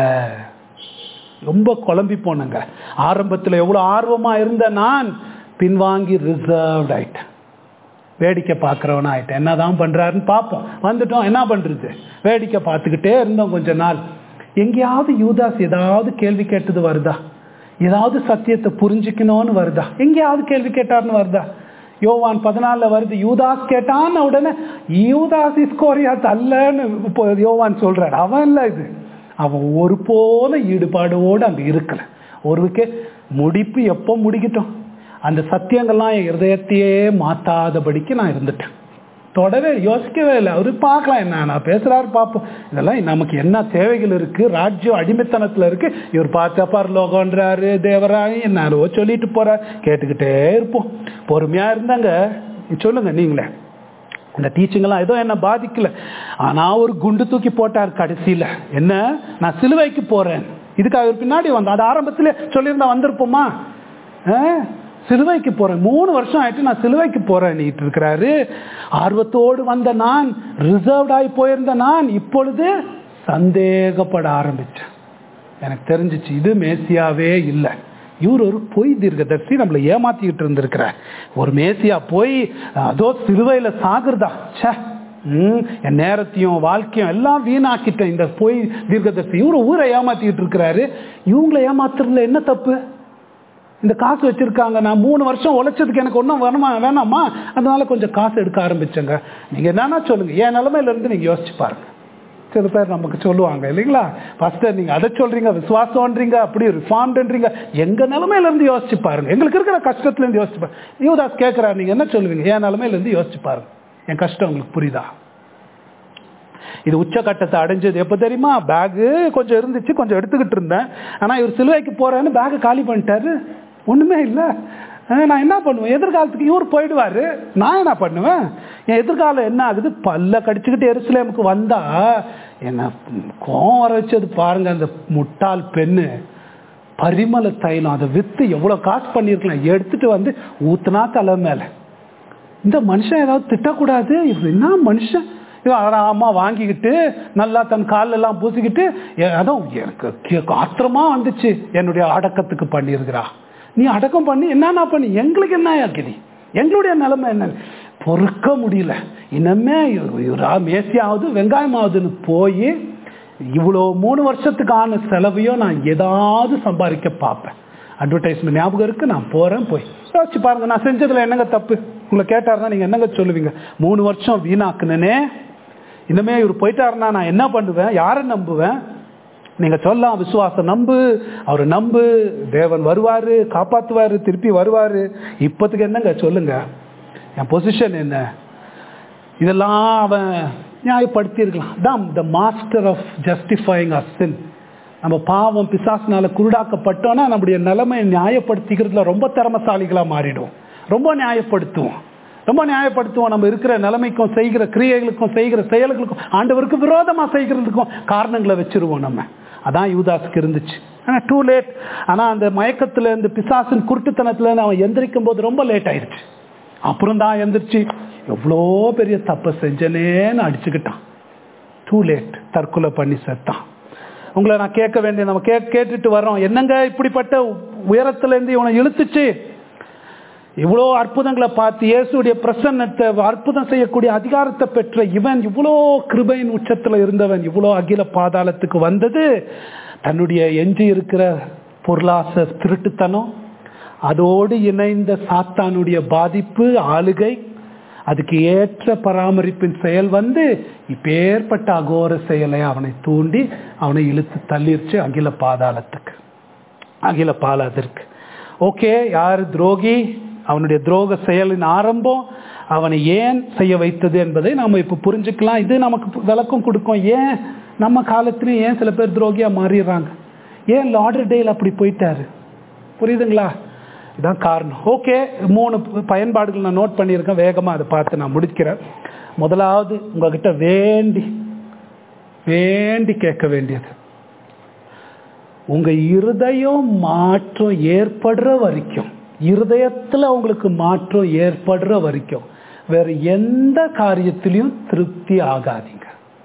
ரொம்ப குழம்பி போனங்க ஆரம்பத்தில் எவ்வளவு ஆர்வமா இருந்த நான் பின்வாங்கி ரிசர்வ்ட் ஆயிட்டேன் வேடிக்கை பார்க்குறவனா ஆயிட்டேன் என்னதான் பண்றாருன்னு பார்ப்போம் வந்துட்டோம் என்ன பண்றது வேடிக்கை பார்த்துக்கிட்டே இருந்தோம் கொஞ்ச நாள் எங்கேயாவது யூதாஸ் ஏதாவது கேள்வி கேட்டது வருதா ஏதாவது சத்தியத்தை புரிஞ்சுக்கணும்னு வருதா எங்கேயாவது கேள்வி கேட்டார்னு வருதா யோவான் பதினாலுல வருது யூதாஸ் கேட்டான்னு உடனே யூதாஸ் இஸ்கோரியாத் அல்லன்னு இப்போ யோவான் சொல்றாரு அவன் இல்ல இது அவன் ஒரு போல ஈடுபாடோடு அங்க இருக்கல ஒருவருக்கே முடிப்பு எப்போ முடிக்கட்டும் அந்த சத்தியங்கள்லாம் என் இருதயத்தையே மாத்தாதபடிக்கு நான் இருந்துட்டேன் தொடவே யோசிக்கவே இல்லை அவரு பார்க்கலாம் என்ன நான் பேசுறாரு பார்ப்போம் இதெல்லாம் நமக்கு என்ன தேவைகள் இருக்கு ராஜ்யம் அடிமைத்தனத்துல இருக்கு இவர் பார்த்தா பரலோகன்றாரு தேவராய் என்னோ சொல்லிட்டு போறார் கேட்டுக்கிட்டே இருப்போம் பொறுமையா இருந்தாங்க சொல்லுங்க நீங்களே இந்த டீச்சிங்கெல்லாம் ஏதோ என்ன பாதிக்கல ஆனா ஒரு குண்டு தூக்கி போட்டார் கடைசியில என்ன நான் சிலுவைக்கு போறேன் இதுக்கு அவர் பின்னாடி வந்தோம் அது ஆரம்பத்திலே சொல்லியிருந்தா வந்திருப்போமா ஆ? சிலுவைக்கு போறேன் மூணு வருஷம் ஆயிட்டு நான் சிலுவைக்கு போறேன் இருக்கிறாரு ஆர்வத்தோடு வந்த நான் ரிசர்வ்ட் ஆகி போயிருந்த நான் இப்பொழுது சந்தேகப்பட ஆரம்பிச்சேன் எனக்கு தெரிஞ்சிச்சு இது மேசியாவே இல்லை இவர் ஒரு பொய் தீர்க்கதரிசி நம்மளை ஏமாத்திக்கிட்டு இருந்திருக்கிறார் ஒரு மேசியா போய் அதோ சிலுவையில சாகுறதா ச்சே ம், என் நேரத்தையும் வாழ்க்கையும் எல்லாம் வீணாக்கிட்டேன் இந்த பொய் தீர்க்கதரிசி இவரு ஊரை ஏமாத்திக்கிட்டு இருக்கிறாரு இவங்களை ஏமாத்துறதுல என்ன தப்பு இந்த காசு வச்சிருக்காங்க நான் மூணு வருஷம் உழைச்சதுக்கு எனக்கு ஒன்றும் வேணுமா வேணாமா அதனால கொஞ்சம் காசு எடுக்க ஆரம்பிச்சேங்க நீங்க என்னன்னா சொல்லுங்க என் நிலைமையில இருந்து நீங்க யோசிச்சு பாருங்க சில பேர் நமக்கு சொல்லுவாங்க இல்லைங்களா ஃபர்ஸ்ட் நீங்க அதை சொல்றீங்க விசுவாசம்ன்றீங்க அப்படி ரிஃபார்ம்ன்றீங்க எங்க நிலைமையில இருந்து யோசிச்சு பாருங்க எங்களுக்கு இருக்கிற கஷ்டத்துல இருந்து யோசிச்சு பாருங்க யூதாஸ் கேட்கிறார் நீங்க என்ன சொல்லுவீங்க என் நிலைமையில இருந்து யோசிச்சு பாருங்க என் கஷ்டம் உங்களுக்கு புரியுதா இது உச்சக்கட்டத்தை அடைஞ்சது எப்போ தெரியுமா பேகு கொஞ்சம் இருந்துச்சு கொஞ்சம் எடுத்துக்கிட்டு இருந்தேன் ஆனால் இவர் சிலுவைக்கு போறேன்னு பேக்கை காலி பண்ணிட்டாரு ஒண்ணுமே இல்லை அஹ் நான் என்ன பண்ணுவேன் எதிர்காலத்துக்கு இவர் போயிடுவாரு நான் என்ன பண்ணுவேன் என் எதிர்காலம் என்ன ஆகுது பல்ல கடிச்சுக்கிட்டு எருசலேமுக்கு வந்தா என்ன கோவம் வர வச்சது பாருங்க அந்த முட்டாள் பெண்ணு பரிமள தைலம் அதை வித்து எவ்வளவு காசு பண்ணியிருக்கலாம் எடுத்துட்டு வந்து ஊத்துனா தலை மேல இந்த மனுஷன் ஏதாவது திட்டக்கூடாது இவர் என்ன மனுஷன் இவன் ஆறாமா வாங்கிக்கிட்டு நல்லா தன் கால்ல எல்லாம் பூசிக்கிட்டு எ- அதான் எனக்கு கே- ஆத்திரமா வந்துச்சு என்னுடைய அடக்கத்துக்கு பண்ணியிருக்கிறா நீ அடக்கம் பண்ணி என்னன்னா பண்ணி எங்களுக்கு என்ன ஆக்குது எங்களுடைய நிலைமை என்ன பொறுக்க முடியல இனிமே இவரா மேசியாவது வெங்காயமாவதுன்னு போய் இவ்வளோ மூணு வருஷத்துக்கான செலவையும் நான் ஏதாவது சம்பாதிக்க பார்ப்பேன் அட்வர்டைஸ்மெண்ட் ஞாபகம் இருக்கு நான் போறேன் போய் யோசிச்சு பாருங்க நான் செஞ்சதுல என்னங்க தப்பு உங்களை கேட்டாருன்னா நீங்க என்னங்க சொல்லுவீங்க மூணு வருஷம் வீணாக்குனனே இனிமே இவர் போயிட்டாருன்னா நான் என்ன பண்ணுவேன் யாரை நம்புவேன் நீங்க சொல்லலாம் விசுவாசம் நம்பு அவர் நம்பு தேவன் வருவாரு காப்பாத்துவாரு திருப்பி வருவாரு இப்போத்துக்கு என்னங்க சொல்லுங்க என் பொசிஷன் என்ன இதெல்லாம் அவன் நியாயப்படுத்தி இருக்கலாம் தான் the master of justifying us sin நம்ம பாவம் பிசாசினால குருடாக்கப்பட்டோன்னா நம்முடைய நிலைமையை நியாயப்படுத்திக்கிறதுல ரொம்ப திறமசாலிகளா மாறிடும் ரொம்ப நியாயப்படுத்துவோம் ரொம்ப நியாயப்படுத்துவோம் நம்ம இருக்கிற நிலைமைக்கும் செய்கிற கிரியைகளுக்கும் செய்கிற செயல்களுக்கும் ஆண்டவருக்கு விரோதமா செய்கிறதுக்கும் காரணங்களை வச்சிருவோம் நம்ம அதான் யூதாஸ்க்கு இருந்துச்சு ஆனா டூ லேட் ஆனா அந்த மயக்கத்துல இந்த பிசாசின் குருட்டுத்தனத்துல இருந்து அவன் எந்திரிக்கும் போது ரொம்ப லேட் ஆயிருச்சு அப்புறம் தான் எந்திரிச்சு எவ்வளோ பெரிய தப்பை செஞ்சனேன்னு அடிச்சுக்கிட்டான் டூ லேட் தற்கொலை பண்ணி செத்தான் உங்களை நான் கேட்க வேண்டிய நம்ம கே கேட்டுட்டு வரோம் என்னங்க இப்படிப்பட்ட உயரத்துல இருந்து இவனை இழுத்துச்சு இவ்வளோ அற்புதங்களை பார்த்து இயேசுடைய பிரசன்னத்தை அற்புதம் செய்யக்கூடிய அதிகாரத்தை பெற்ற இவன் இவ்வளோ கிருபையின் உச்சத்துல இருந்தவன் இவ்வளோ அகில பாதாளத்துக்கு வந்தது தன்னுடைய எஞ்சி இருக்கிற பொருளாச திருட்டுத்தனம் அதோடு இணைந்த சாத்தானுடைய பாதிப்பு ஆளுகை அதுக்கு ஏற்ற பராமரிப்பின் செயல் வந்து இப்பேற்பட்ட அகோர செயலை அவனை தூண்டி அவனை இழுத்து தள்ளிருச்சு அகில பாதாளத்துக்கு அகில பாலாதற்கு ஓகே யார் துரோகி அவனுடைய துரோக செயலின் ஆரம்பம் அவனை ஏன் செய்ய வைத்தது என்பதை நாம இப்ப புரிஞ்சுக்கலாம் இது நமக்கு விளக்கம் கொடுக்கும் ஏன் நம்ம காலத்திலயும் ஏன் சில பேர் துரோகியா மாறிடுறாங்க ஏன் லார்டர் டேல் அப்படி போயிட்டாரு புரியுதுங்களா இதான் காரணம் ஓகே மூணு பயன்பாடுகள் நான் நோட் பண்ணியிருக்கேன் வேகமா அதை பார்த்து நான் முடிக்கிறேன் முதலாவது உங்ககிட்ட வேண்டி வேண்டி கேட்க வேண்டியது உங்க இருதயம் மாற்றம் ஏற்படுற வரைக்கும் இருதயத்துல உங்களுக்கு மாற்றம் ஏற்படுற வரைக்கும் வேற எந்த காரியத்திலையும் திருப்தி ஆகாதீங்க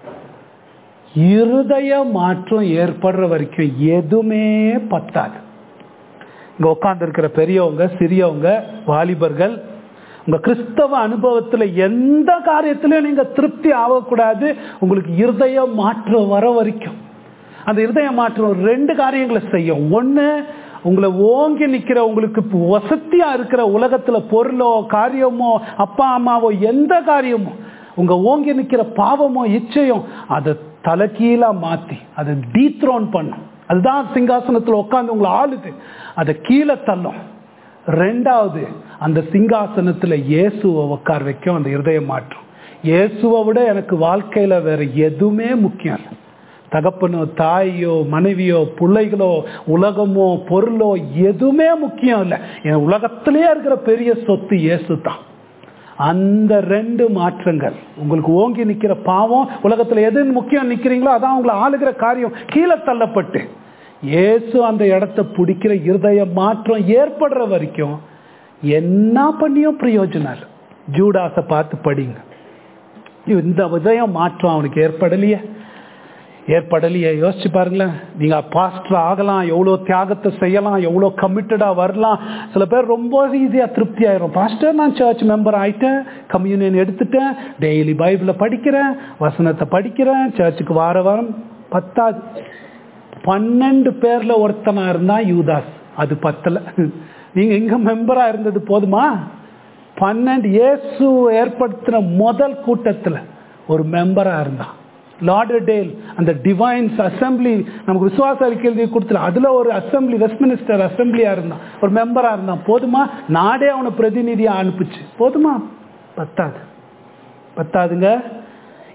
இருதய மாற்றம் ஏற்படுற வரைக்கும் எதுவுமே பத்தாது இங்க உட்கார்ந்து இருக்கிற பெரியவங்க சிறியவங்க வாலிபர்கள் உங்க கிறிஸ்தவ அனுபவத்துல எந்த காரியத்திலையும் நீங்க திருப்தி ஆகக்கூடாது உங்களுக்கு இருதய மாற்றம் வர வரைக்கும் அந்த இருதய மாற்றம் ரெண்டு காரியங்களை செய்யும் ஒண்ணு உங்களை ஓங்கி நிக்கிற உங்களுக்கு வசதியா இருக்கிற உலகத்துல பொருளோ காரியமோ அப்பா அம்மாவோ எந்த காரியமோ உங்க ஓங்கி நிக்கிற பாவமோ இச்சையும் அதை தலைகீழா மாத்தி அதை டீத்ரோன் பண்ணும் அதுதான் சிங்காசனத்துல உட்காந்து உங்களை ஆளுது அதை கீழே தள்ளும் ரெண்டாவது அந்த சிங்காசனத்துல இயேசுவை உட்கார வைக்கும் அந்த இருதய மாற்றம் இயேசுவை விட எனக்கு வாழ்க்கையில வேற எதுவுமே முக்கியம் இல்லை தகப்பனோ தாயோ மனைவியோ பிள்ளைகளோ உலகமோ பொருளோ எதுவுமே முக்கியம் இல்லை என் உலகத்திலேயே இருக்கிற பெரிய சொத்து இயேசு தான் அந்த ரெண்டு மாற்றங்கள் உங்களுக்கு ஓங்கி நிக்கிற பாவம் உலகத்துல எது முக்கியம் நிக்கிறீங்களோ அதான் உங்களை ஆளுகிற காரியம் கீழே தள்ளப்பட்டு இயேசு அந்த இடத்த பிடிக்கிற இருதய மாற்றம் ஏற்படுற வரைக்கும் என்ன பண்ணியும் பிரயோஜனம் இல்லை ஜூடாஸை பார்த்து படிங்க இந்த விதயம் மாற்றம் அவனுக்கு ஏற்படலையே ஏற்படலையே யோசிச்சு பாருங்களேன் நீங்க பாஸ்டர் ஆகலாம் எவ்வளோ தியாகத்தை செய்யலாம் எவ்வளோ கமிட்டடா வரலாம் சில பேர் ரொம்ப ஈஸியா திருப்தி ஆயிரும் பாஸ்டர் நான் சர்ச் மெம்பர் ஆயிட்டேன் கம்யூனியன் எடுத்துட்டேன் டெய்லி பைபிளை படிக்கிறேன் வசனத்தை படிக்கிறேன் சர்ச்சுக்கு வார வாரம் பத்தாது பன்னெண்டு பேர்ல ஒருத்தனா இருந்தா யூதாஸ் அது பத்தல நீங்க எங்க மெம்பரா இருந்தது போதுமா பன்னெண்டு இயேசு ஏற்படுத்தின முதல் கூட்டத்துல ஒரு மெம்பரா இருந்தான் லார்டர் டேல் அந்த டிவைன்ஸ் அசம்பிளி நமக்கு விசுவாச அறிக்கை கொடுத்துல அதுல ஒரு அசம்பிளி வெஸ்ட்மினிஸ்டர் அசம்பிளியா இருந்தான் ஒரு மெம்பரா இருந்தான் போதுமா நாடே அவனை பிரதிநிதியா அனுப்புச்சு போதுமா பத்தாது பத்தாதுங்க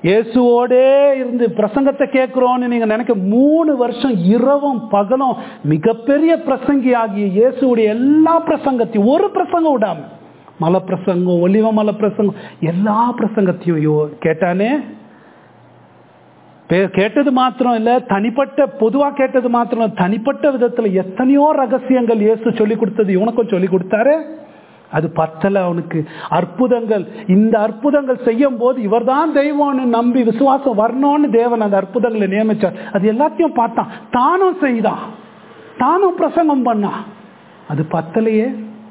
இயேசுவோடே இருந்து பிரசங்கத்தை கேட்குறோன்னு நீங்க நினைக்க மூணு வருஷம் இரவும் பகலும் மிகப்பெரிய பிரசங்கி ஆகிய இயேசுடைய எல்லா பிரசங்கத்தையும் ஒரு பிரசங்கம் விடாம மலை பிரசங்கம் ஒலிவ மலை பிரசங்கம் எல்லா பிரசங்கத்தையும் யோ- கேட்டானே பே- கேட்டது மாத்திரம் இல்ல தனிப்பட்ட பொதுவா கேட்டது மாத்திரம் இல்ல, தனிப்பட்ட விதத்துல எத்தனையோ ரகசியங்கள் இயேசு சொல்லி கொடுத்தது இவனுக்கும் சொல்லி கொடுத்தாரு அது பத்தல அவனுக்கு அற்புதங்கள் இந்த அற்புதங்கள் செய்யும் போது இவர்தான் தெய்வம்னு நம்பி விசுவாசம் வரணும்னு தேவன் அந்த அற்புதங்களை நியமிச்சார் அது எல்லாத்தையும் பார்த்தான் தானும் செய்தான் தானும் பிரசங்கம் பண்ணான் அது பத்தலையே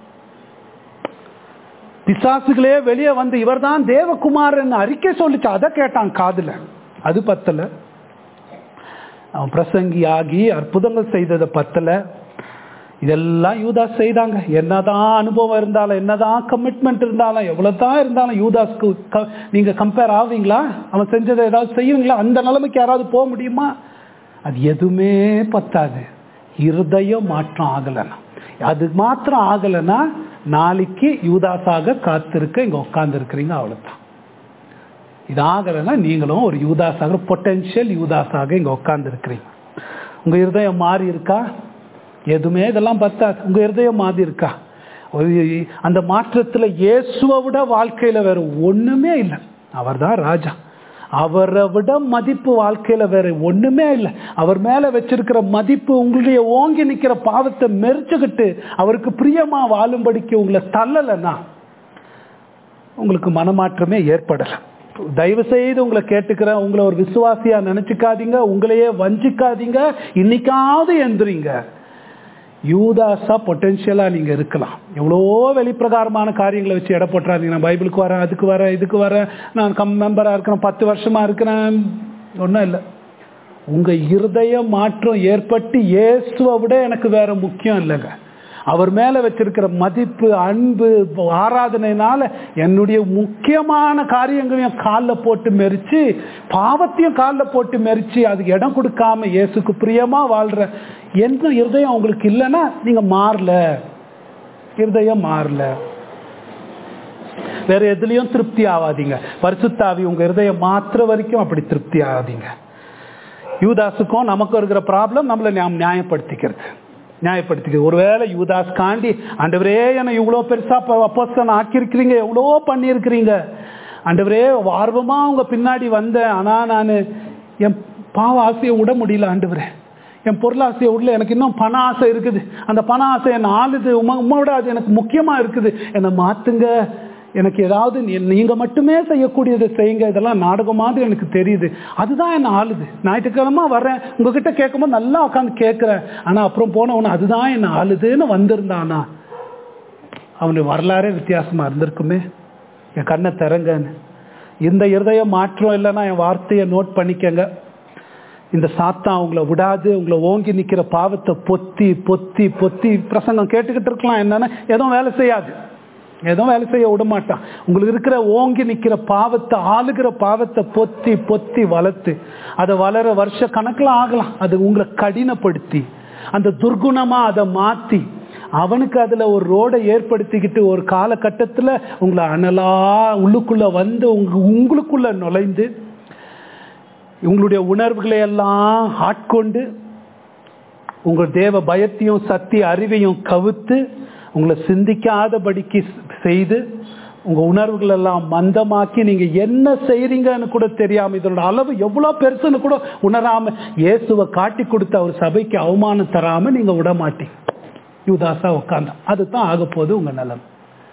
பிசாசுகளே வெளியே வந்து இவர்தான் தேவகுமாரன் அறிக்கை சொல்லிச்சு அதை கேட்டான் காதுல அது பத்தல அவன் பிரசங்கி ஆகி அற்புதங்கள் செய்ததை பத்தல இதெல்லாம் யூதாஸ் செய்தாங்க என்னதான் அனுபவம் இருந்தாலும் என்னதான் கமிட்மெண்ட் இருந்தாலும் எவ்வளவுதான் இருந்தாலும் யூதாஸ்க்கு க- நீங்க கம்பேர் ஆவீங்களா அவன் செஞ்சதை ஏதாவது செய்வீங்களா அந்த நிலைமைக்கு யாராவது போக முடியுமா அது எதுவுமே பத்தாது இருதயம் மாற்றம் ஆகலைன்னா அது மாத்திரம் ஆகலைன்னா நாளைக்கு யூதாஸாக காத்திருக்க இங்க உட்கார்ந்து இருக்கிறீங்க அவ்வளவுதான் இது ஆகலைன்னா நீங்களும் ஒரு யூதாஸாக பொட்டென்ஷியல் யூதாஸாக இங்க உட்கார்ந்து இருக்கிறீங்க உங்க இருதயம் மாறி இருக்கா எதுவுமே இதெல்லாம் பத்தாது உங்க இருதயம் மாறி இருக்கா ஒரு அந்த மாற்றத்துல இயேசுவை விட வாழ்க்கையில வேற ஒண்ணுமே இல்லை அவர்தான் ராஜா அவரை விட மதிப்பு வாழ்க்கையில வேற ஒண்ணுமே இல்லை அவர் மேல வச்சிருக்கிற மதிப்பு உங்களுடைய ஓங்கி நிக்கிற பாவத்தை மெரிச்சுக்கிட்டு அவருக்கு பிரியமா வாழும்படிக்கு உங்களை தள்ளலைன்னா உங்களுக்கு மனமாற்றமே ஏற்படல தயவு செய்து உங்களை கேட்டுக்கிறேன் உங்களை ஒரு விசுவாசியா நினைச்சுக்காதீங்க உங்களையே வஞ்சிக்காதீங்க இன்னைக்காவது எந்திரிங்க யூதாஸா பொட்டென்ஷியலா நீங்க இருக்கலாம் எவ்வளோ வெளிப்பிரகாரமான காரியங்களை வச்சு எடை போட்டுறாதீங்க நான் பைபிளுக்கு வரேன் அதுக்கு வரேன் இதுக்கு வரேன் நான் கம் மெம்பரா இருக்கிறேன் பத்து வருஷமா இருக்கிறேன் ஒன்றும் இல்லை உங்க இருதய மாற்றம் ஏற்பட்டு இயேசுவை விட எனக்கு வேற முக்கியம் இல்லைங்க அவர் மேல வச்சிருக்கிற மதிப்பு அன்பு ஆராதனைனால என்னுடைய முக்கியமான காரியங்களையும் காலில் போட்டு மெரிச்சு பாவத்தையும் காலில் போட்டு மெரிச்சு அதுக்கு இடம் கொடுக்காம இயேசுக்கு பிரியமா வாழ்ற எந்த இருதயம் உங்களுக்கு இல்லைன்னா நீங்க மாறல இருதயம் மாறல வேற எதுலயும் திருப்தி ஆகாதீங்க பரிசுத்தாவி உங்க இருதயம் மாத்திர வரைக்கும் அப்படி திருப்தி ஆகாதீங்க யூதாஸுக்கும் நமக்கும் இருக்கிற ப்ராப்ளம் நம்மளை நாம் நியாயப்படுத்திக்கிறது நியாயப்படுத்திக்கிறது ஒருவேளை யூதாஸ் காண்டி ஆண்டவரே என்னை இவ்வளோ பெருசா அப்போஸ்தலன் ஆக்கியிருக்கிறீங்க எவ்வளோ பண்ணியிருக்கிறீங்க ஆண்டவரே ஆர்வமா உங்க பின்னாடி வந்தேன் ஆனா நான் என் பாவ ஆசையை விட முடியல ஆண்டவரே என் பொருளாசையை விடல எனக்கு இன்னும் பண ஆசை இருக்குது அந்த பண ஆசை என்னை ஆளுது உமா உமாவோட அது எனக்கு முக்கியமா இருக்குது என்னை மாத்துங்க எனக்கு ஏதாவது நீ- நீங்க மட்டுமே செய்யக்கூடியதை செய்யுங்க இதெல்லாம் நாடகம் மாதிரி எனக்கு தெரியுது அதுதான் என்ன ஆளுது ஞாயிற்றுக்கிழமை வர்றேன் உங்ககிட்ட கேட்கும்போது நல்லா உட்காந்து கேட்குறேன் ஆனா அப்புறம் போனவன அதுதான் என்ன ஆளுதுன்னு வந்திருந்தானா அவனுடைய வரலாறே வித்தியாசமா இருந்திருக்குமே என் கண்ணை திறங்கன்னு இந்த இருதயம் மாற்றம் இல்லைன்னா என் வார்த்தையை நோட் பண்ணிக்கங்க இந்த சாத்தான் உங்களை விடாது உங்களை ஓங்கி நிக்கிற பாவத்தை பொத்தி பொத்தி பொத்தி பிரசங்கம் கேட்டுக்கிட்டு இருக்கலாம் என்னன்னா எதுவும் வேலை செய்யாது எதுவும் வேலை செய்ய விட மாட்டான் உங்களுக்கு இருக்கிற ஓங்கி நிக்கிற பாவத்தை ஆளுகிற பாவத்தை பொத்தி பொத்தி வளர்த்து அதை வளர வருஷ கணக்கில் ஆகலாம் அது உங்களை கடினப்படுத்தி அந்த துர்குணமா அதை மாத்தி அவனுக்கு அதுல ஒரு ரோடை ஏற்படுத்திக்கிட்டு ஒரு காலகட்டத்துல உங்களை அனலா உள்ளுக்குள்ள வந்து உங்க உங்களுக்குள்ள நுழைந்து உங்களுடைய உணர்வுகளை எல்லாம் ஆட்கொண்டு உங்கள் தேவ பயத்தையும் சத்திய அறிவையும் கவுத்து உங்களை சிந்திக்காதபடிக்கு செய்து உங்க உணர்வுகள் எல்லாம் மந்தமாக்கி நீங்க என்ன செய்றீங்கன்னு கூட தெரியாம இதனோட அளவு எவ்வளவு பெருசுன்னு கூட உணராம இயேசுவை காட்டி கொடுத்து அவர் சபைக்கு அவமானம் தராம நீங்க விட மாட்டீங்க யூதாசா உட்கார்ந்தா அதுதான் ஆக போகுது உங்க நலம்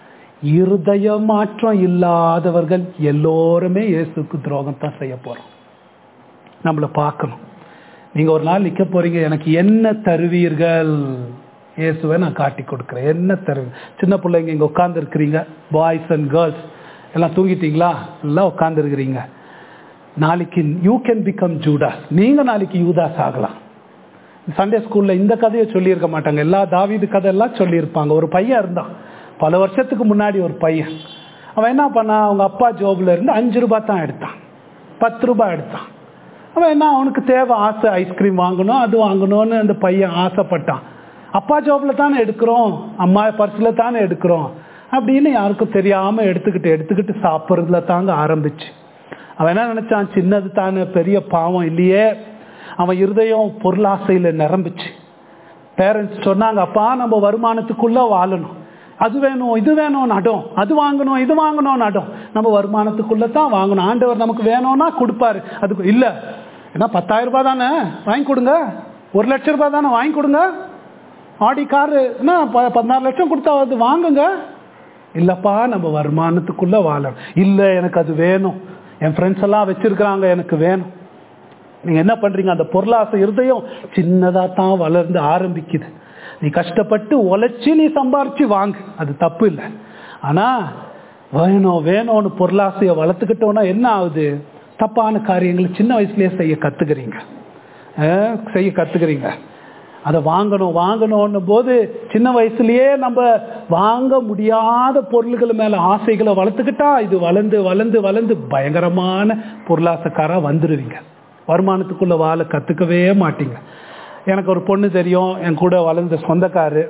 இருதய மாற்றம் இல்லாதவர்கள் எல்லோருமே இயேசுக்கு துரோகம் தான் செய்ய போறோம் நம்மளை பார்க்கணும் நீங்க ஒரு நாள் நிக்க போறீங்க எனக்கு என்ன தருவீர்கள் இயேசுவை நான் காட்டி கொடுக்குறேன் என்ன தருவீங்க சின்ன பிள்ளைங்க இங்க உட்கார்ந்து இருக்கிறீங்க பாய்ஸ் அண்ட் கேர்ள்ஸ் எல்லாம் தூங்கிட்டீங்களா எல்லாம் உட்கார்ந்து இருக்கிறீங்க நாளைக்கு யூ கேன் பிகம் ஜூடாஸ் நீங்க நாளைக்கு யூதாஸ் ஆகலாம் சண்டே ஸ்கூல்ல இந்த கதையை சொல்லியிருக்க மாட்டாங்க எல்லா தாவீது கதை எல்லாம் சொல்லியிருப்பாங்க ஒரு பையன் இருந்தான் பல வருஷத்துக்கு முன்னாடி ஒரு பையன் அவன் என்ன பண்ணான் அவங்க அப்பா ஜோப்ல இருந்து அஞ்சு ரூபாய் தான் எடுத்தான் பத்து ரூபாய் எடுத்தான் அவன் என்ன அவனுக்கு தேவை ஆசை ஐஸ்கிரீம் வாங்கணும் அது வாங்கணும்னு அந்த பையன் ஆசைப்பட்டான் அப்பா ஜோப்ல தானே எடுக்கிறோம் அம்மா பர்ஸ்ல தானே எடுக்கிறோம் அப்படின்னு யாருக்கும் தெரியாம எடுத்துக்கிட்டு எடுத்துக்கிட்டு சாப்பிட்றதுல தாங்க ஆரம்பிச்சு அவன் என்ன நினைச்சான் சின்னது தானே பெரிய பாவம் இல்லையே அவன் இருதயம் பொருளாசையில நிரம்பிச்சு பேரண்ட்ஸ் சொன்னாங்க அப்பா நம்ம வருமானத்துக்குள்ள வாழணும் அது வேணும் இது வேணும் நடம் அது வாங்கணும் இது வாங்கணும் நடம் நம்ம வருமானத்துக்குள்ள தான் வாங்கணும் ஆண்டவர் நமக்கு வேணும்னா கொடுப்பாரு அதுக்கு இல்ல ஏன்னா பத்தாயிரம் ரூபாய் தானே வாங்கி கொடுங்க ஒரு லட்சம் ரூபாய் தானே வாங்கி கொடுங்க ஆடி காரு என்ன ப- பதினாறு லட்சம் கொடுத்தா அது வாங்குங்க இல்லப்பா நம்ம வருமானத்துக்குள்ள வாழணும் இல்ல எனக்கு அது வேணும் என் ஃப்ரெண்ட்ஸ் எல்லாம் வச்சிருக்கிறாங்க எனக்கு வேணும் நீங்க என்ன பண்றீங்க அந்த பொருளாசை இருதயம் சின்னதா தான் வளர்ந்து ஆரம்பிக்குது நீ கஷ்டப்பட்டு உழைச்சி நீ சம்பாரிச்சு வாங்கு அது தப்பு இல்லை ஆனா வேணும் வேணும்னு பொருளாசையை வளர்த்துக்கிட்டோம்னா என்ன ஆகுது தப்பான காரியங்களை சின்ன வயசுலயே செய்ய கத்துக்கிறீங்க அஹ், செய்ய கத்துக்கிறீங்க அதை வாங்கணும் வாங்கணும்னு போது சின்ன வயசுலயே நம்ம வாங்க முடியாத பொருள்கள் மேல ஆசைகளை வளர்த்துக்கிட்டா இது வளர்ந்து வளர்ந்து வளர்ந்து பயங்கரமான பொருளாசைக்காரா வந்துருவீங்க வருமானத்துக்குள்ள வாழ கத்துக்கவே மாட்டீங்க எனக்கு ஒரு பொண்ணு தெரியும் என் கூட வளர்ந்த சொந்தக்காரு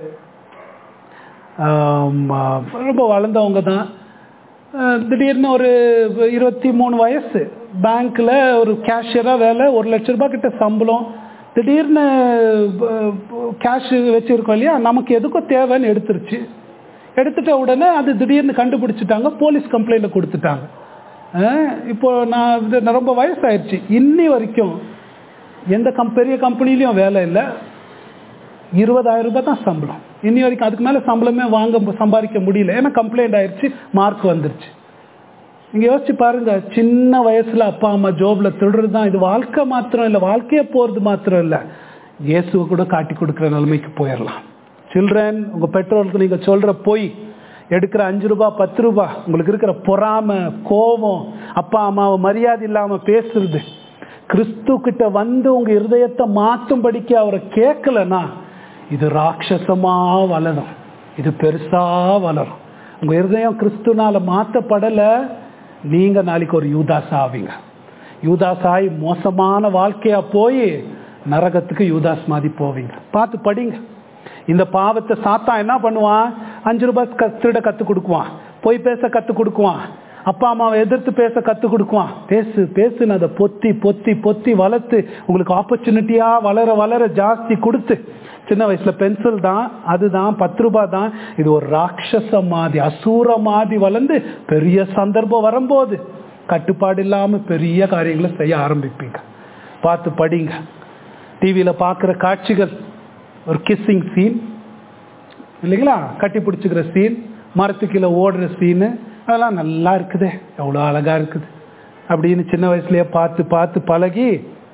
ஆம், ரொம்ப வளர்ந்தவங்க தான் அஹ், திடீர்னு ஒரு இருபத்தி மூணு வயசு பேங்க்ல ஒரு கேஷியரா வேலை ஒரு லட்ச ரூபாய் கிட்ட சம்பளம் திடீர்னு கேஷ் வச்சிருக்கோம் இல்லையா நமக்கு எதுக்கும் தேவைன்னு எடுத்துருச்சு எடுத்துட்ட உடனே அது திடீர்னு கண்டுபிடிச்சிட்டாங்க போலீஸ் கம்ப்ளைண்ட் கொடுத்துட்டாங்க அஹ், இப்போ நான் இது நான் ரொம்ப வயசாயிருச்சு இன்னி வரைக்கும் எந்த கம் பெரிய கம்பெனிலையும் வேலை இல்லை இருபதாயிரம் ரூபாய் தான் சம்பளம் இன்னி வரைக்கும் அதுக்கு மேலே சம்பளமே வாங்க சம்பாதிக்க முடியல ஏன்னா கம்ப்ளைண்ட் ஆயிடுச்சு மார்க் வந்துருச்சு நீங்க யோசிச்சு பாருங்க சின்ன வயசுல அப்பா அம்மா ஜோப்ல திருடுறது தான் இது வாழ்க்கை மாத்திரம் இல்லை வாழ்க்கையே போறது மாத்திரம் இல்லை இயேசுவை கூட காட்டி கொடுக்குற நிலைமைக்கு போயிடலாம் சில்ட்ரன் உங்க பெற்றோருக்கு நீங்க சொல்ற பொய் எடுக்கிற அஞ்சு ரூபாய் பத்து ரூபாய் உங்களுக்கு இருக்கிற பொறாமை கோபம் அப்பா அம்மாவை மரியாதை இல்லாம பேசுறது கிறிஸ்து கிட்ட வந்து உங்க இருதயத்தை மாத்தும்படிக்கு அவரை கேட்கலன்னா இது ராட்சசமா வளரும் இது பெருசா வளரும் உங்க இருதயம் கிறிஸ்துனால மாத்தப்படல நீங்க நாளைக்கு ஒரு யூதாஸ் ஆவீங்க யூதாஸ் ஆகி மோசமான வாழ்க்கையா போய் நரகத்துக்கு யூதாஸ் மாதிரி போவீங்க பார்த்து படிங்க இந்த பாவத்தை சாத்தா என்ன பண்ணுவான் அஞ்சு ரூபாய் க- திருட கத்து கொடுக்குவான் பொய் பேச கத்து கொடுக்குவான் அப்பா அம்மாவை எதிர்த்து பேச கத்து கொடுக்குவான் பேசு பேசுன்னு அதை பொத்தி பொத்தி பொத்தி வளர்த்து உங்களுக்கு ஆப்பர்ச்சுனிட்டியா வளர வளர ஜாஸ்தி கொடுத்து சின்ன வயசுல பென்சில் தான் அதுதான் பத்து ரூபாய் தான் இது ஒரு ராட்சச மாதிரி அசூர மாதிரி வளர்ந்து பெரிய சந்தர்ப்பம் வரும்போது கட்டுப்பாடு இல்லாம பெரிய காரியங்களை செய்ய ஆரம்பிப்பீங்க பார்த்து படிங்க டிவியில பார்க்குற காட்சிகள் ஒரு கிஸ்ஸிங் சீன் இல்லைங்களா கட்டி பிடிச்சிக்கிற சீன் மரத்துக்கீழே ஓடுற சீனு அதெல்லாம் நல்லா இருக்குதே எவ்வளோ அழகா இருக்குது அப்படின்னு சின்ன வயசுலயே பார்த்து பார்த்து பழகி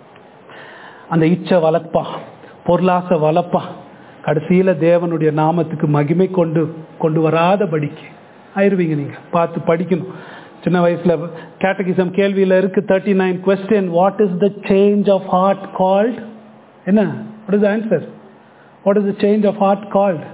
அந்த இச்சை வளர்ப்பான் பொருளாசை வளர்ப்பான் கடைசியில தேவனுடைய நாமத்துக்கு மகிமை கொண்டு கொண்டு வராதபடிக்கு ஆயிருவீங்க நீங்க பார்த்து படிக்கணும் சின்ன வயசுல கேட்டகிசம் கேள்வியில இருக்கு thirty nine question what is the change of heart called என்ன what is answer what is the change of heart called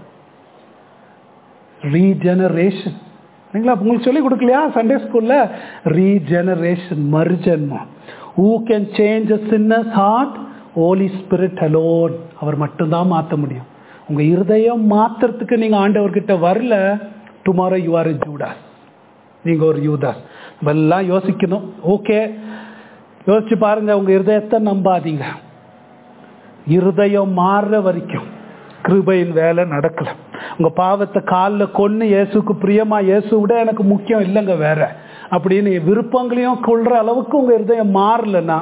regeneration நீங்களா உங்களுக்கு சொல்லி கொடுக்கலையா சண்டே ஸ்கூல்ல ரீஜெனரேஷன் மறுஜென்மம் who can change a sinner's heart Holy Spirit alone அவர் மட்டும்தான் மாற்ற முடியும் உங்க இருதயம் மாத்துறதுக்கு நீங்க ஆண்டவர்கிட்ட வரல டுமாரோ யூ ஆர் ஜூடாஸ் நீங்க ஒரு யூதாஸ் நம்ம எல்லாம் யோசிக்கணும் ஓகே யோசிச்சு பாருங்க உங்க இருதயத்தை நம்பாதீங்க இருதயம் மாறுற வரைக்கும் கிருபையின் வேலை நடக்கல உங்க பாவத்தை காலில் கொன்னு இயேசுக்கு பிரியமா இயேசு விட எனக்கு முக்கியம் இல்லைங்க வேற அப்படின்னு விருப்பங்களையும் கொள்ற அளவுக்கு உங்க இருதயம் மாறலன்னா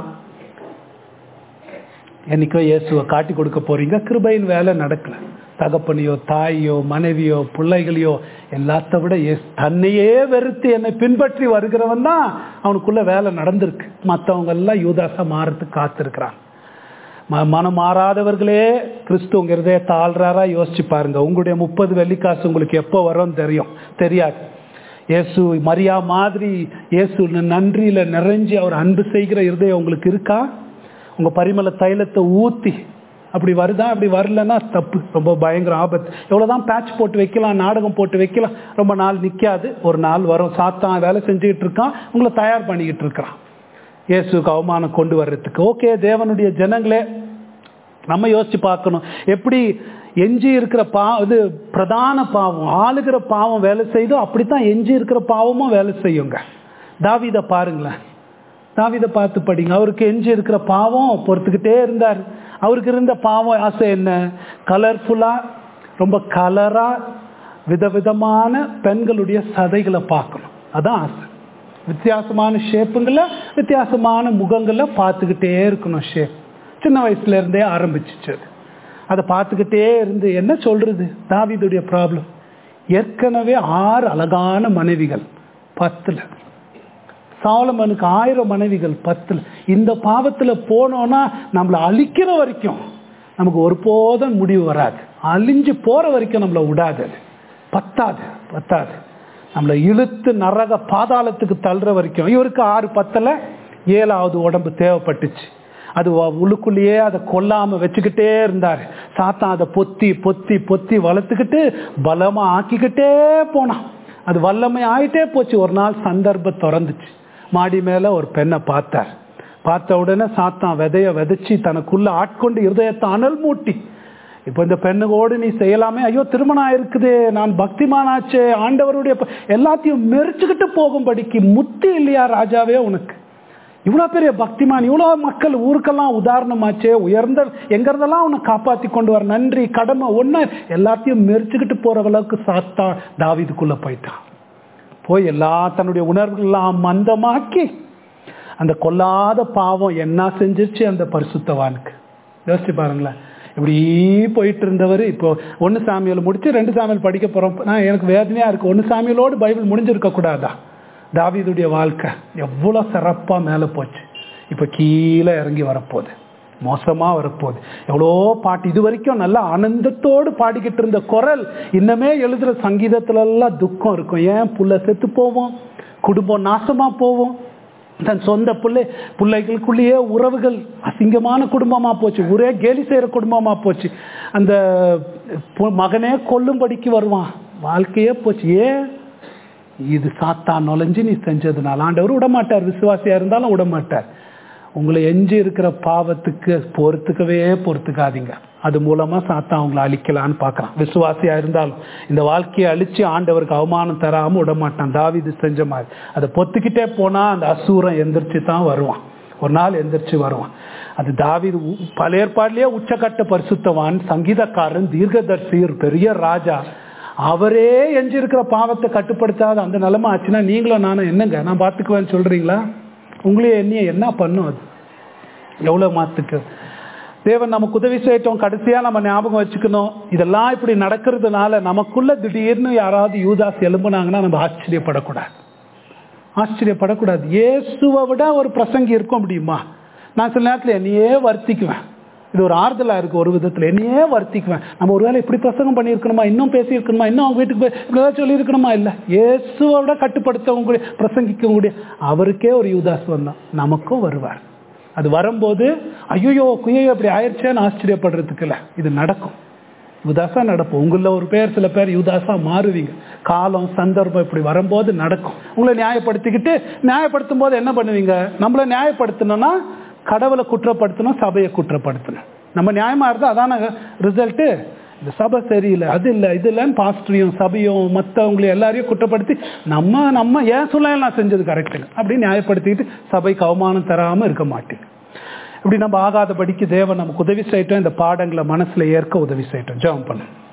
என்னைக்கோ இயேசுவை காட்டி கொடுக்க போறீங்க கிருபையின் வேலை நடக்கல தகப்பனையோ தாயோ மனைவியோ பிள்ளைகளையோ எல்லாத்த விட இயேசு- தன்னையே வெறுத்து என்னை பின்பற்றி வருகிறவன் தான் அவனுக்குள்ள வேலை நடந்திருக்கு மற்றவங்க எல்லாம் யூதாசா மாறத்துக்கு காத்திருக்கிறான் ம- மனம் மாறாதவர்களே கிறிஸ்து உங்க இருதயத்தை ஆள்றாரா யோசிச்சு பாருங்க உங்களுடைய முப்பது வெள்ளிக்காசு உங்களுக்கு எப்போ வரும் தெரியும் தெரியாது இயேசு மரியா மாதிரி இயேசு நன்றியில நிறைஞ்சு அவர் அன்பு செய்கிற இருதயம் உங்களுக்கு இருக்கா உங்க பரிமள தைலத்தை ஊத்தி அப்படி வருதா அப்படி வரலன்னா தப்பு ரொம்ப பயங்கர ஆபத்து எவ்வளவுதான் பேட்ச் போட்டு வைக்கலாம் நாடகம் போட்டு வைக்கலாம் ரொம்ப நாள் நிக்காது ஒரு நாள் வரும் சாத்தான் வேலை செஞ்சுக்கிட்டு இருக்கான் உங்களை தயார் பண்ணிக்கிட்டு இருக்கிறான் இயேசுக்கு அவமானம் கொண்டு வர்றதுக்கு ஓகே தேவனுடைய ஜனங்களே நம்ம யோசிச்சு பார்க்கணும் எப்படி எஞ்சி இருக்கிற பா இது பிரதான பாவம் ஆளுகிற பாவம் வேலை செய்தோ அப்படித்தான் எஞ்சி இருக்கிற பாவமும் வேலை செய்யுங்க தாவீதை பாருங்களேன் தாவிதை பார்த்து படிங்க அவருக்கு எஞ்சி இருக்கிற பாவம் பொறுத்துக்கிட்டே இருந்தார் அவருக்கு இருந்த பாவம் ஆசை என்ன கலர்ஃபுல்லா ரொம்ப கலரா விதவிதமான பெண்களுடைய சதைகளை பார்க்கணும் அதான் ஆசை வித்தியாசமான ஷேப்புங்களை வித்தியாசமான முகங்களை பார்த்துக்கிட்டே இருக்கணும் ஷேப் சின்ன வயசுல இருந்தே ஆரம்பிச்சிச்சு அது. அதை பார்த்துக்கிட்டே இருந்து என்ன சொல்றது தாவீதுடைய ப்ராப்ளம் ஏற்கனவே ஆறு அழகான மனைவிகள் பத்துல சாலமனுக்கு ஆயிரம் மனைவிகள் பத்துல இந்த பாவத்துல போனோம்னா நம்மளை அழிக்கிற வரைக்கும் நமக்கு ஒருபோதும் முடிவு வராது அழிஞ்சு போற வரைக்கும் நம்மளை விடாது அது பத்தாது பத்தாது நம்மளை இழுத்து நரக பாதாளத்துக்கு தள்ளுற வரைக்கும் இவருக்கு ஆறு பத்துல ஏழாவது உடம்பு தேவைப்பட்டுச்சு அது வ- உள்ளுக்குள்ளேயே அதை கொல்லாம வச்சுக்கிட்டே இருந்தார் சாத்தான் அதை பொத்தி பொத்தி பொத்தி வளர்த்துக்கிட்டு பலமா ஆக்கிக்கிட்டே போனான் அது வல்லமை ஆயிட்டே போச்சு ஒரு நாள் சந்தர்ப்பம் திறந்துச்சு மாடி மேல ஒரு பெண்ணை பார்த்தார் பார்த்த உடனே சாத்தான் விதைய விதைச்சு தனக்குள்ள ஆட்கொண்டு இருதயத்தை அனல் மூட்டி இப்போ இந்த பெண்ணுகோடு நீ செய்யலாமே ஐயோ திருமணம் ஆயிருக்குதே நான் பக்திமானாச்சே ஆண்டவருடைய ப- எல்லாத்தையும் மெரிச்சுக்கிட்டு போகும்படிக்கு முத்தி இல்லையா ராஜாவே உனக்கு இவ்வளோ பெரிய பக்திமான் இவ்வளோ மக்கள் ஊருக்கெல்லாம் உதாரணமாச்சே உயர்ந்த எங்க இருந்தெல்லாம் உன்னை காப்பாத்தி கொண்டு வர நன்றி கடமை ஒன்று எல்லாத்தையும் மெரிச்சுக்கிட்டு போற அளவுக்கு சாத்தா தாவீதுக்குள்ள போயிட்டான் போய் எல்லா தன்னுடைய உணர்வுகள்லாம் மந்தமாக்கி அந்த கொல்லாத பாவம் என்ன செஞ்சிருச்சு அந்த பரிசுத்தவானுக்கு யோசிச்சு பாருங்களேன் இப்படி போயிட்டு இருந்தவர் இப்போ ஒன்று சாமியல் முடிச்சு ரெண்டு சாமியல் படிக்க போறோம் நான் எனக்கு வேதனையா இருக்கு ஒன்று சாமியலோடு பைபிள் முடிஞ்சிருக்க கூடாதா தாவீதுடைய வாழ்க்கை எவ்வளோ சிறப்பா மேலே போச்சு இப்போ கீழே இறங்கி வரப்போகுது மோசமா வரப்போகுது எவ்வளோ பாட்டு இது வரைக்கும் நல்ல ஆனந்தத்தோடு பாடிக்கிட்டு இருந்த குரல் இன்னமே எழுதுற சங்கீதத்துல எல்லாம் துக்கம் இருக்கும் ஏன் புள்ள செத்து போவோம் குடும்பம் நாசமா போவோம் தன் சொந்த பிள்ளை பிள்ளைகளுக்குள்ளேயே உறவுகள் அசிங்கமான குடும்பமா போச்சு ஒரே கேலி செய்யற குடும்பமா போச்சு அந்த பொ- மகனே கொல்லும்படிக்கு வருவான் வாழ்க்கையே போச்சு ஏன் இது சாத்தான் நுழைஞ்சு நீ செஞ்சதுனால ஆண்டவர் விடமாட்டார் விசுவாசியா இருந்தாலும் விடமாட்டார் உங்களை எஞ்சி இருக்கிற பாவத்துக்கு பொறுத்துக்கவே பொறுத்துக்காதீங்க அது மூலமா சாத்தான் அவங்களை அழிக்கலான்னு பார்க்கறான் விசுவாசியா இருந்தாலும் இந்த வாழ்க்கையை அழிச்சு ஆண்டவருக்கு அவமானம் தராம விடமாட்டான் தாவீது செஞ்ச மாதிரி அதை பொத்துக்கிட்டே போனா அந்த அசூரம் எந்திரிச்சு தான் வருவான் ஒரு நாள் எந்திரிச்சு வருவான் அது தாவீது உ- பல ஏற்பாடுலயே உச்சக்கட்ட பரிசுத்தவான் சங்கீதக்காரன் தீர்க்கதர்சி ஒரு பெரிய ராஜா அவரே எஞ்சி இருக்கிற பாவத்தை கட்டுப்படுத்தாத அந்த நிலைமை ஆச்சுன்னா நீங்களும் நானும் என்னங்க நான் பார்த்துக்குவேன்னு சொல்றீங்களா உங்களையே என்னைய என்ன பண்ணும் அது எவ்வளவு மாத்துக்கு தேவன் நமக்கு உதவி செய்யட்டும் கடைசியா நம்ம ஞாபகம் வச்சுக்கணும் இதெல்லாம் இப்படி நடக்கிறதுனால நமக்குள்ள திடீர்னு யாராவது யூதாஸ் எழும்புனாங்கன்னா நம்ம ஆச்சரியப்படக்கூடாது ஆச்சரியப்படக்கூடாது இயேசுவை விட ஒரு பிரசங்கி இருக்க முடியுமா நான் சில நேரத்தில் என்னையே வர்த்திக்குவேன் இது ஒரு ஆறுதலா இருக்கு ஒரு விதத்துல என்னையே வர்த்திக்குவேன் நம்ம ஒருவேளை இப்படி பிரசங்கம் பண்ணியிருக்கணுமா இன்னும் பேசியிருக்கணுமா இன்னும் அவங்க வீட்டுக்கு போய் இப்படி ஏதாவது சொல்லியிருக்கணுமா இல்ல இயேசுவை விட கட்டுப்படுத்தவங்க பிரசங்கிக்கக்கூடிய அவருக்கே ஒரு யூதாஸ் வந்தான் நமக்கும் வருவார் அது வரும்போது ஐயோ குயோ இப்படி ஆயிடுச்சேன்னு ஆச்சரியப்படுறதுக்கு இல்ல இது நடக்கும் யுதாசா நடக்கும் உங்களில் ஒரு பேர் சில பேர் யுதாசா மாறுவீங்க காலம் சந்தர்ப்பம் இப்படி வரும்போது நடக்கும் உங்களை நியாயப்படுத்திக்கிட்டு நியாயப்படுத்தும் போது என்ன பண்ணுவீங்க நம்மளை நியாயப்படுத்தணும்னா கடவுளை குற்றப்படுத்தணும் சபையை குற்றப்படுத்தணும் நம்ம நியாயமா இருந்தால் அதான ரிசல்ட்டு இந்த சபை சரியில்லை அது இல்லை இது இல்லைன்னு பாஸ்டரையும் சபையும் மற்றவங்களையும் எல்லாரையும் குற்றப்படுத்தி நம்ம நம்ம ஏன் சொல்ல நான் செஞ்சது கரெக்டுங்க அப்படின்னு நியாயப்படுத்திக்கிட்டு சபைக்கு அவமானம் தராமல் இருக்க மாட்டேங்க இப்படி நம்ம ஆகாதபடிக்கு தேவன் நமக்கு உதவி செய்யட்டும் இந்த பாடங்களை மனசுல ஏற்க உதவி செய்யட்டும் ஜெபம் பண்ணு